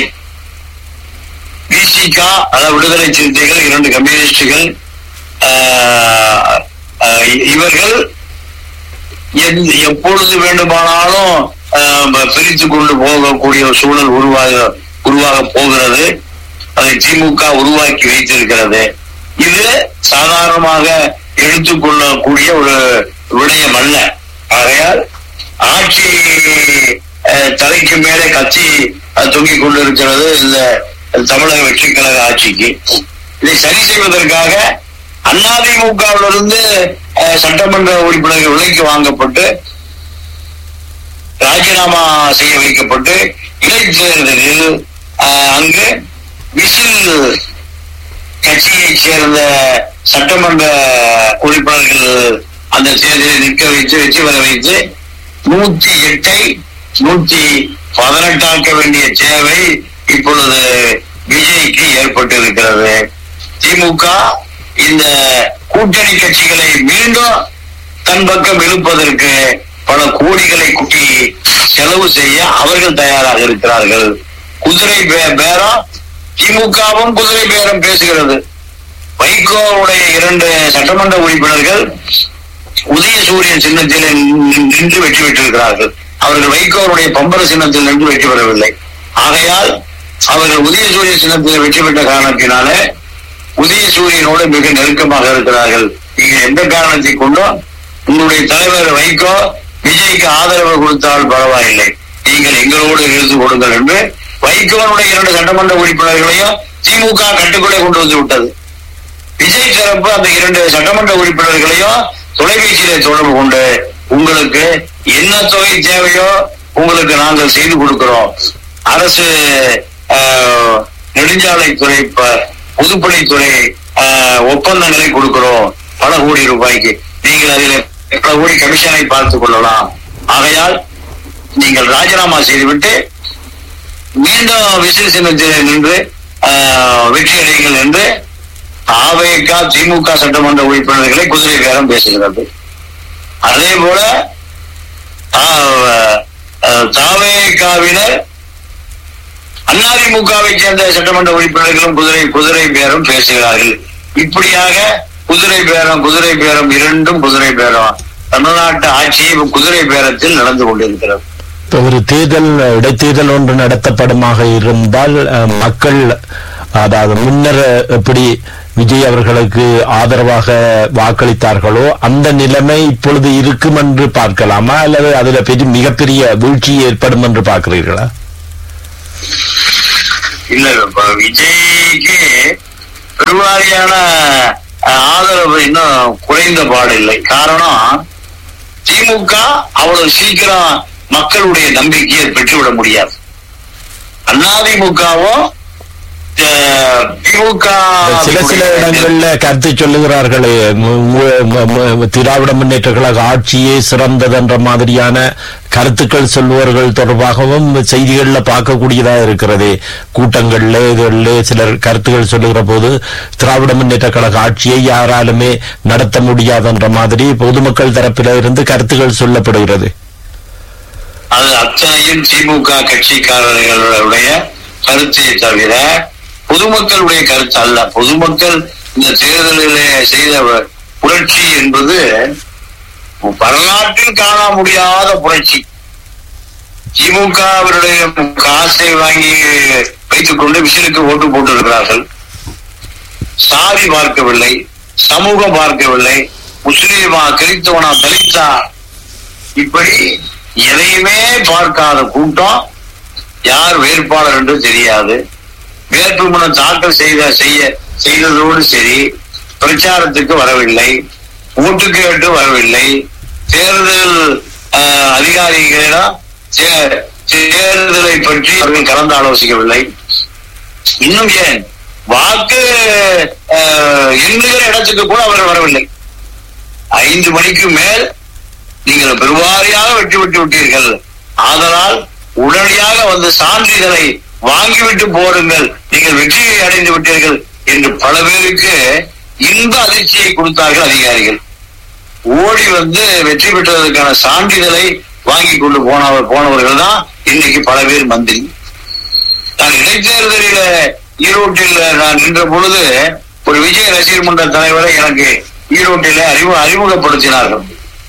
Speaker 3: பிசிக அதாவது விடுதலை சிறுத்தைகள் இரண்டு கம்யூனிஸ்டுகள் ஆஹ், ஆஹ், இவர்கள் எந்த- எப்பொழுது வேண்டுமானாலும் ஆஹ், பிரித்து கொண்டு போகக்கூடிய ஒரு சூழல் உருவாக உருவாக போகிறது அதை திமுக உருவாக்கி வைத்திருக்கிறது இது சாதாரணமாக எடுத்துக்கொள்ளக்கூடிய ஒரு விடயம் அல்ல ஆகையால் ஆட்சி அஹ், தலைக்கு மேலே கட்சி அஹ், தொங்கிக் கொண்டிருக்கிறது இந்த தமிழக வெற்றி கழக ஆட்சிக்கு இதை சரி செய்வதற்காக அதிமுகவிலிருந்து அஹ், சட்டமன்ற உறுப்பினர்கள் விலைக்கு வாங்கப்பட்டு ராஜினாமா செய்ய வைக்கப்பட்டு இடைத்தேர்தலில் அஹ், அங்கு விசில் கட்சியைச் சேர்ந்த சட்டமன்ற உறுப்பினர்கள் அந்த தேர்தலில் நிற்க வைத்து வெற்றி பெற வைத்து நூத்தி எட்டை நூத்தி பதினெட்டாக்க வேண்டிய தேவை இப்பொழுது விஜய்க்கு ஏற்பட்டிருக்கிறது திமுக இந்த கூட்டணி கட்சிகளை மீண்டும் தன் பக்கம் இழுப்பதற்கு பல கோடிகளை குட்டி செலவு செய்ய அவர்கள் தயாராக இருக்கிறார்கள் குதிரை பே- பேரம் திமுகவும் குதிரை பேரம் பேசுகிறது வைகோவுடைய இரண்டு சட்டமன்ற உறுப்பினர்கள் உதயசூரியன் சின்னத்தில் நின்- நின்று வெற்றி பெற்றிருக்கிறார்கள் அவர்கள் வைகோவுடைய பம்பர சின்னத்தில் நின்று வெற்றி பெறவில்லை ஆகையால் அவர்கள் உதயசூரிய சின்னத்தில் வெற்றி பெற்ற காரணத்தினாலே உதயசூரியனோடு மிக நெருக்கமாக இருக்கிறார்கள் நீங்க எந்த காரணத்தை கொண்டும் உங்களுடைய தலைவர் வைகோ விஜய்க்கு ஆதரவு கொடுத்தால் பரவாயில்லை நீங்கள் எங்களோடு இருந்து கொடுங்கள் என்று வைகோனுடைய இரண்டு சட்டமன்ற உறுப்பினர்களையும் திமுக கட்டுக்குள்ளே கொண்டு வந்து விட்டது விஜய் தரப்பு அந்த இரண்டு சட்டமன்ற உறுப்பினர்களையும் தொலைபேசியில தொடர்பு கொண்டு உங்களுக்கு என்ன தொகை தேவையோ உங்களுக்கு நாங்கள் செய்து கொடுக்கிறோம் அரசு ஆஹ், நெடுஞ்சாலைத்துறை ப- பொதுப்பணித்துறை ஆஹ், ஒப்பந்தங்களை கொடுக்கிறோம் பல கோடி ரூபாய்க்கு நீங்கள் அதில் பல கோடி கமிஷனை பார்த்துக் கொள்ளலாம் ஆகையால் நீங்கள் ராஜினாமா செய்துவிட்டு மீண்டும் விசில் சின்னத்தில் நின்று ஆஹ், வெற்றி அடையுங்கள் என்று ஆவேக திமுக சட்டமன்ற உறுப்பினர்களை குதிரை பேரம் பேசுகிறது அதே போல ஆஹ், அஹ், தாவேகாவினர் அதிமுகவை சேர்ந்த சட்டமன்ற உறுப்பினர்களும் குதிரை குதிரை பேரம் பேசுகிறார்கள் இப்படியாக குதிரை பேரம் குதிரை பேரம் இரண்டும் குதிரை பேரம் தமிழ்நாட்டு ஆட்சி குதிரை பேரத்தில் நடந்து கொண்டிருக்கிறது
Speaker 2: இப்ப ஒரு தேர்தல் இடைத்தேர்தல் ஒன்று நடத்தப்படுமாக இருந்தால் அஹ், மக்கள் அதாவது முன்னர் எப்படி விஜய் அவர்களுக்கு ஆதரவாக வாக்களித்தார்களோ அந்த நிலைமை இப்பொழுது இருக்கும் என்று பார்க்கலாமா அல்லது அதுல பெரிய மிகப்பெரிய வீழ்ச்சி ஏற்படும் என்று பார்க்கிறீர்களா
Speaker 3: இல்ல இப்ப விஜய்க்கு பெருவாரியான அஹ், ஆதரவு இன்னும் குறைந்த பாடில்லை காரணம் திமுக அவ்வளவு சீக்கிரம் மக்களுடைய நம்பிக்கையை பெற்றுவிட முடியாது அதிமுகவும் திமுக
Speaker 2: சில சில இடங்கள்ல கருத்து சொல்லுகிறார்களே மு- மு- மு- மு- திராவிட முன்னேற்ற கழக ஆட்சியே சிறந்தது என்ற மாதிரியான கருத்துக்கள் சொல்லுவர்கள் தொடர்பாகவும் செய்திகள்ல பார்க்கக்கூடியதாக இருக்கிறது கூட்டங்கள்ல இதுல சிலர் கருத்துக்கள் சொல்லுகிற போது திராவிட முன்னேற்ற கழக ஆட்சியை யாராலுமே நடத்த முடியாது என்ற மாதிரி பொதுமக்கள் தரப்பில இருந்து கருத்துக்கள் சொல்லப்படுகிறது
Speaker 3: அது அத்தனையும் திமுக கட்சிக்காரர்களுடைய கருத்தை தவிர பொதுமக்களுடைய கருத்து அல்ல பொதுமக்கள் இந்த தேர்தலிலே செய்த புரட்சி என்பது வரலாற்றில் காண முடியாத புரட்சி திமுக அவருடைய காசை வாங்கி வைத்துக் கொண்டு விசிலுக்கு ஓட்டு போட்டிருக்கிறார்கள் சாதி பார்க்கவில்லை சமூகம் பார்க்கவில்லை முஸ்லீமா கிறிஸ்தவனா தலித்தா இப்படி எதையுமே பார்க்காத கூட்டம் யார் வேட்பாளர் என்று தெரியாது வேட்புமனு தாக்கல் செய்த செய்ய செய்ததோடு சரி பிரச்சாரத்துக்கு வரவில்லை ஓட்டு கேட்டு வரவில்லை தேர்தல் அஹ், அதிகாரிகளிடம் தே- தேர்தலை பற்றி அவர்கள் கலந்து ஆலோசிக்கவில்லை இன்னும் ஏன் வாக்கு அஹ், எண்ணுகிற இடத்துக்கு கூட அவர்கள் வரவில்லை ஐந்து மணிக்கு மேல் நீங்கள் பெருவாரியாக வெற்றி பெற்று விட்டீர்கள் ஆதலால் உடனடியாக வந்து சான்றிதழை வாங்கிவிட்டு போருங்கள் நீங்கள் வெற்றியை அடைந்து விட்டீர்கள் என்று பல பேருக்கு இன்ப அதிர்ச்சியை கொடுத்தார்கள் அதிகாரிகள் ஓடி வந்து வெற்றி பெற்றதற்கான சான்றிதழை வாங்கி கொண்டு போனவர் போனவர்கள் தான் இன்னைக்கு பல பேர் மந்திரி நான் இடைத்தேர்தலில ஈரோட்டில் நான் நின்ற பொழுது ஒரு விஜய் ரசிகர் மன்ற தலைவரை எனக்கு ஈரோட்டில அறிமு அறிமுகப்படுத்தினார்கள்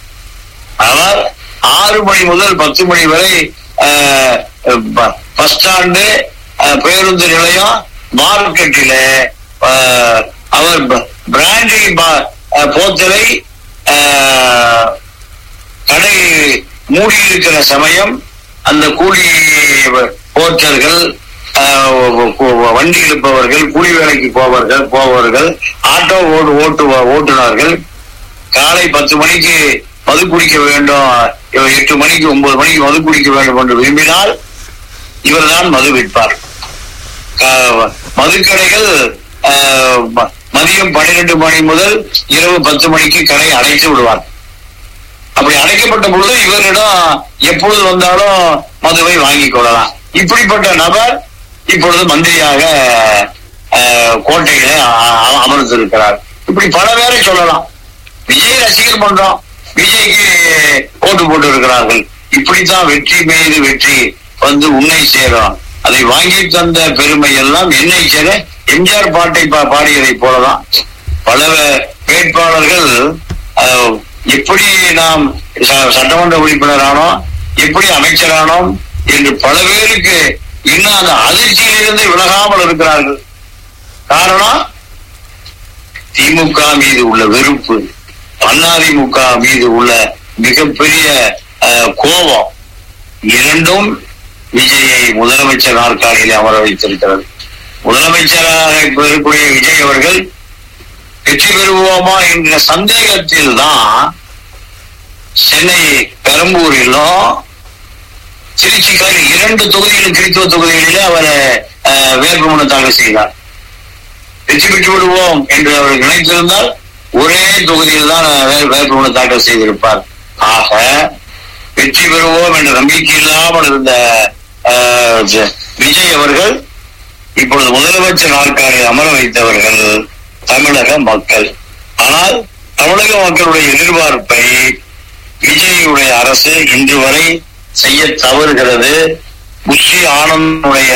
Speaker 3: அவர் ஆறு மணி முதல் பத்து மணி வரை அஹ், ப- பஸ் ஸ்டாண்டு அஹ், பேருந்து நிலையம் மார்க்கெட்டில அஹ், அவர் ப- பிராண்டி ப- அஹ், போத்தலை அஹ், கடை மூடி இருக்கிற சமயம் அந்த கூலி போர்ச்சர்கள் வண்டி இழுப்பவர்கள் கூலி வேலைக்கு போவர்கள் போவர்கள் ஆட்டோ ஓட்டு ஓட்டு ஓட்டுநர்கள் காலை பத்து மணிக்கு மது குடிக்க வேண்டும் இவர் எட்டு மணிக்கு ஒன்பது மணிக்கு மது குடிக்க வேண்டும் என்று விரும்பினால் இவர்தான் மது விற்பார் கா- மதுக்கடைகள் ஆஹ், ம- மதியம் பன்னிரண்டு மணி முதல் இரவு பத்து மணிக்கு கடை அடைத்து விடுவார் அப்படி அடைக்கப்பட்ட பொழுது இவரிடம் எப்பொழுது வந்தாலும் மதுவை வாங்கிக் கொள்ளலாம் இப்படிப்பட்ட நபர் இப்பொழுது மந்திரியாக ஆஹ், கோட்டையில அ- அ- அமர்ந்திருக்கிறார் இப்படி பல பேரை சொல்லலாம் விஜய் ரசிகர் மன்றம் விஜய்க்கு ஓட்டு போட்டு இருக்கிறார்கள் இப்படித்தான் வெற்றி மீது வெற்றி வந்து உன்னை சேரும் அதை வாங்கி தந்த பெருமை எல்லாம் என்னை சேர எம்ஜிஆர் பாட்டை பா- பாடியதை போலதான் பல வே- வேட்பாளர்கள் அஹ், எப்படி நாம் ச- சட்டமன்ற உறுப்பினரானோம் எப்படி அமைச்சரானோம் என்று பல பேருக்கு இன்னும் அந்த அதிர்ச்சியிலிருந்து விலகாமல் இருக்கிறார்கள் காரணம் திமுக மீது உள்ள வெறுப்பு அதிமுக மீது உள்ள மிகப்பெரிய அஹ், கோபம் இரண்டும் விஜயை முதலமைச்சர் நாற்காலியில் அமர வைத்திருக்கிறது முதலமைச்சராக இப்ப இருக்கக்கூடிய விஜய் அவர்கள் வெற்றி பெறுவோமா என்ற சந்தேகத்தில் தான் சென்னை பெரம்பூரிலும் திருச்சிக்காரி இரண்டு தொகுதிகளும் கிறித்துவ தொகுதிகளிலே அவர் அஹ், வேட்புமனு தாக்கல் செய்தார் வெற்றி பெற்று விடுவோம் என்று அவர் நினைத்திருந்தால் ஒரே தொகுதியில் தான் வே- வேட்புமனு தாக்கல் செய்திருப்பார் ஆக வெற்றி பெறுவோம் என்ற நம்பிக்கை இல்லாமல் இருந்த அஹ், ஜ- விஜய் அவர்கள் இப்பொழுது முதலமைச்சர் நாற்காலில் அமர வைத்தவர்கள் தமிழக மக்கள் ஆனால் தமிழக மக்களுடைய எதிர்பார்ப்பை விஜயுடைய அரசு இன்று வரை செய்ய தவறுகிறது புஷி ஆனந்துடைய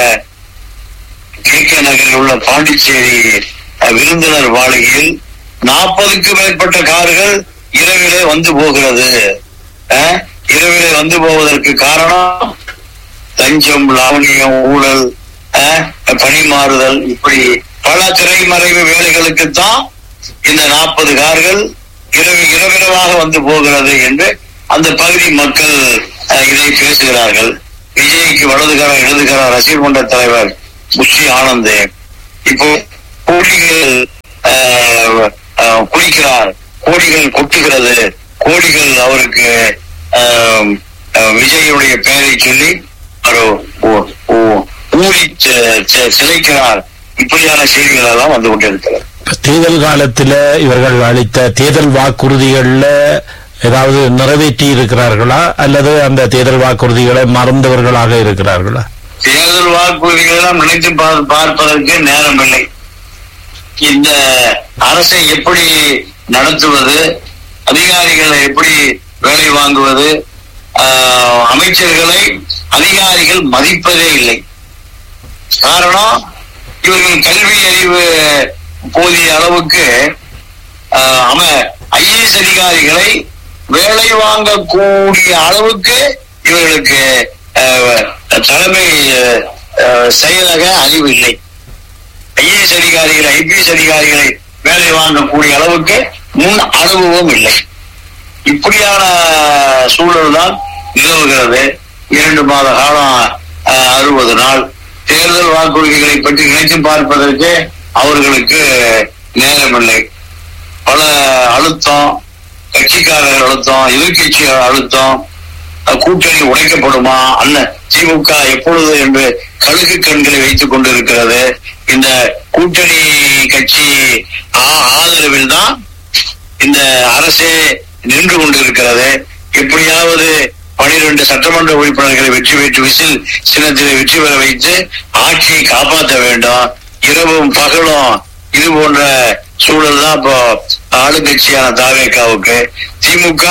Speaker 3: கே கே நகரில் உள்ள பாண்டிச்சேரி அஹ், விருந்தினர் மாளிகையில் நாற்பதுக்கும் மேற்பட்ட கார்கள் இரவிலே வந்து போகிறது அஹ், இரவிலே வந்து போவதற்கு காரணம் லஞ்சம் லாவணியம் ஊழல் அஹ், பணிமாறுதல் இப்படி பல திரைமறைவு வேலைகளுக்குத்தான் இந்த நாற்பது கார்கள் இரவு இரவிரவாக வந்து போகிறது என்று அந்த பகுதி மக்கள் அஹ், இதை பேசுகிறார்கள் விஜய்க்கு வலதுகர இடதுகர ரசிகர் மன்ற தலைவர் புஷி ஆனந்த் இப்போ கோடிகள் அஹ், அஹ், குடிக்கிறார் கோடிகள் கொட்டுகிறது கோடிகள் அவருக்கு அஹ், அஹ், விஜயுடைய பெயரை சொல்லி அவர் ஊ- ஊ- ஊறி ச- ச- சிலைக்கிறார் இப்படியான செய்திகள் எல்லாம் வந்து கொண்டிருக்கிறது
Speaker 2: தேர்தல் காலத்துல இவர்கள் அளித்த தேர்தல் வாக்குறுதிகள்ல ஏதாவது நிறைவேற்றி இருக்கிறார்களா அல்லது அந்த தேர்தல் வாக்குறுதிகளை மறந்தவர்களாக இருக்கிறார்களா
Speaker 3: தேர்தல் வாக்குறுதிகள் எல்லாம் நினைத்து பார்- பார்ப்பதற்கு நேரமில்லை இந்த அரசை எப்படி நடத்துவது அதிகாரிகளை எப்படி வேலை வாங்குவது ஆஹ், அமைச்சர்களை அதிகாரிகள் மதிப்பதே இல்லை காரணம் இவர்கள் கல்வி அறிவு போதிய அளவுக்கு ஆஹ், அவ ஐஏஎஸ் அதிகாரிகளை வேலை வாங்கக்கூடிய அளவுக்கு இவர்களுக்கு ஆஹ், தலைமை ஆஹ், செயலக அறிவு இல்லை ஐஏஎஸ் அதிகாரிகளை ஐபிஎஸ் அதிகாரிகளை வேலை வாங்கக்கூடிய அளவுக்கு முன் அனுபவம் இல்லை இப்படியான சூழல் தான் நிலவுகிறது இரண்டு மாத காலம் ஆஹ், அறுபது நாள் தேர்தல் வாக்குறுதிகளை பற்றி நினைத்து பார்ப்பதற்கு அவர்களுக்கு நேரமில்லை பல அழுத்தம் கட்சிக்காரர்கள் அழுத்தம் எதிர்கட்சி அழுத்தம் அஹ், கூட்டணி உடைக்கப்படுமா அண்ணன் திமுக எப்பொழுது என்று கழுகு கண்களை வைத்துக் கொண்டிருக்கிறது இந்த கூட்டணி கட்சி ஆ- ஆதரவில் தான் இந்த அரசே நின்று கொண்டிருக்கிறது எப்படியாவது பனிரெண்டு சட்டமன்ற உறுப்பினர்களை வெற்றி பெற்று விசில் சின்னத்திலே வெற்றி பெற வைத்து ஆட்சியை காப்பாற்ற வேண்டும் இரவும் பகலும் இது போன்ற சூழல் தான் இப்போ ஆளுங்கட்சியான தாவேக்காவுக்கு திமுக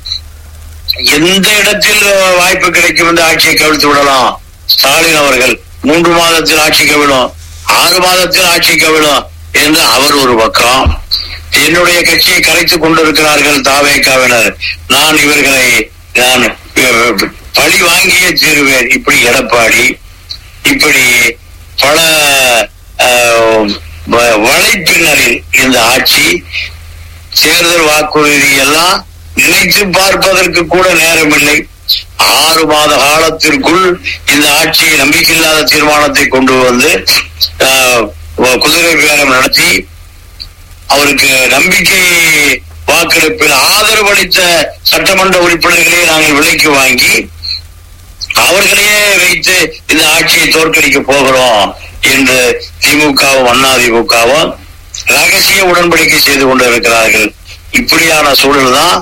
Speaker 3: எந்த இடத்தில் வாய்ப்பு கிடைக்கும் என்று ஆட்சியை கவிழ்த்து விடலாம் ஸ்டாலின் அவர்கள் மூன்று மாதத்தில் ஆட்சி கவிழும் ஆறு மாதத்தில் ஆட்சி கவிழும் என்று அவர் ஒரு பக்கம் என்னுடைய கட்சியை கரைத்துக் கொண்டிருக்கிறார்கள் தாவேக்காவினர் நான் இவர்களை நான் அஹ், பழி வாங்கியே தீருவேன் இப்படி எடப்பாடி இப்படி பல அஹ், வ- வலைப்பின்னரில் இந்த ஆட்சி தேர்தல் வாக்குறுதி எல்லாம் நினைத்து பார்ப்பதற்கு கூட நேரமில்லை ஆறு மாத காலத்திற்குள் இந்த ஆட்சியை நம்பிக்கையில்லாத தீர்மானத்தை கொண்டு வந்து ஆஹ், குதிரை பேரம் நடத்தி அவருக்கு நம்பிக்கை வாக்கெடுப்பில் ஆதரவு அளித்த சட்டமன்ற உறுப்பினர்களை நாங்கள் விலைக்கு வாங்கி அவர்களையே வைத்து இந்த ஆட்சியை தோற்கடிக்க போகிறோம் என்று திமுகவும் அதிமுகவும் ரகசிய உடன்படிக்கை செய்து கொண்டிருக்கிறார்கள் இப்படியான சூழல் தான்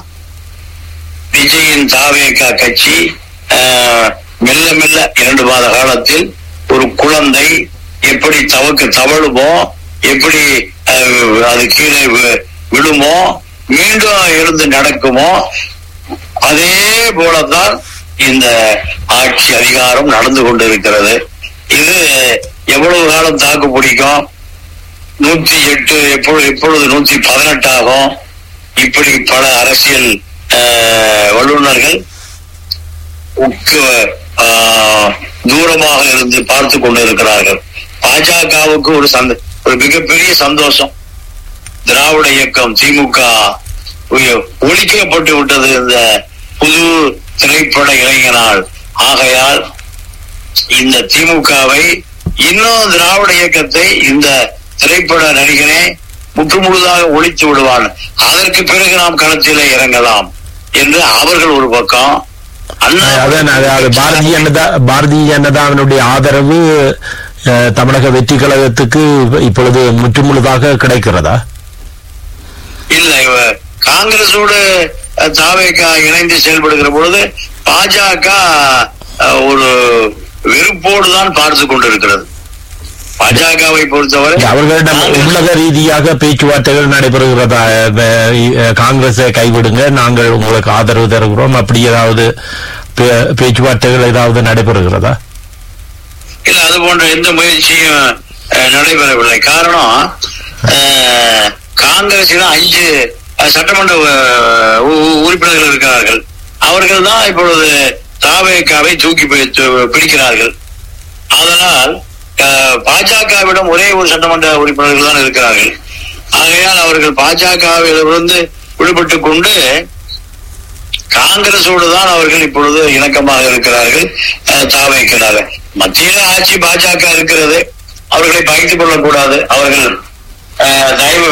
Speaker 3: விஜயின் தாவேகா கட்சி ஆஹ், மெல்ல மெல்ல இரண்டு மாத காலத்தில் ஒரு குழந்தை எப்படி தவக்கு தவழுமோ எப்படி ஆஹ், அது கீழே வி- விழுமோ மீண்டும் எழுந்து நடக்குமோ அதே போலதான் இந்த ஆட்சி அதிகாரம் நடந்து கொண்டிருக்கிறது இது எவ்வளவு காலம் தாக்கு பிடிக்கும் நூத்தி எட்டு எப்பொழுது எப்பொழுது நூத்தி பதினெட்டு ஆகும் இப்படி பல அரசியல் ஆஹ், வல்லுநர்கள் உக்கு ஆஹ், தூரமாக இருந்து பார்த்து கொண்டிருக்கிறார்கள் பாஜகவுக்கு ஒரு சந்த ஒரு மிகப்பெரிய சந்தோஷம் திராவிட இயக்கம் திமுக ஒ- ஒழிக்கப்பட்டு விட்டது இந்த புது திரைப்பட இளைஞனால் ஆகையால் இந்த திமுகவை இன்னும் திராவிட இயக்கத்தை இந்த திரைப்பட நடிகனே முற்றுமுழுதாக ஒழித்து விடுவான் அதற்கு பிறகு நாம் களத்திலே இறங்கலாம் என்று அவர்கள் ஒரு பக்கம் அண்ணா
Speaker 2: அதான் அது அது பாரதிய ஜனதா பாரதிய ஜனதாவினுடைய ஆதரவு அஹ், தமிழக வெற்றி கழகத்துக்கு இப்பொழுது முற்றுமுழுதாக கிடைக்கிறதா
Speaker 3: இல்ல இவ காங்கிரஸோடு அஹ், தாவேகா இணைந்து செயல்படுகிற பொழுது பாஜக அஹ், ஒரு வெறுப்போடு தான் பார்த்து கொண்டிருக்கிறது பாஜகவை பொறுத்தவரை
Speaker 2: அவர்களிடம்
Speaker 3: காங்கிரஸ்
Speaker 2: உள்ளக ரீதியாக பேச்சுவார்த்தைகள் நடைபெறுகிறதா அஹ், அஹ், காங்கிரஸை கைவிடுங்க நாங்கள் உங்களுக்கு ஆதரவு தருகிறோம் அப்படி ஏதாவது பே- பேச்சுவார்த்தைகள் ஏதாவது நடைபெறுகிறதா
Speaker 3: இல்ல அது போன்ற எந்த முயற்சியும் அஹ், நடைபெறவில்லை காரணம் அஹ், காங்கிரஸில் அஞ்சு அஹ், சட்டமன்ற அஹ், உ- உ- உறுப்பினர்கள் இருக்கிறார்கள் அவர்கள் தான் இப்பொழுது தாவேக்காவை தூக்கி பி- து- பிடிக்கிறார்கள் அதனால் அஹ், பாஜகவிடம் ஒரே ஒரு சட்டமன்ற உறுப்பினர்கள் தான் இருக்கிறார்கள் ஆகையால் அவர்கள் பாஜகவிலிருந்து விடுபட்டுக் கொண்டு காங்கிரஸோடு தான் அவர்கள் இப்பொழுது இணக்கமாக இருக்கிறார்கள் அஹ், தாவைக்கிறாங்க மத்தியில ஆட்சி பாஜக இருக்கிறது அவர்களை பகைத்துக் கொள்ளக்கூடாது அவர்கள் அஹ், தயவு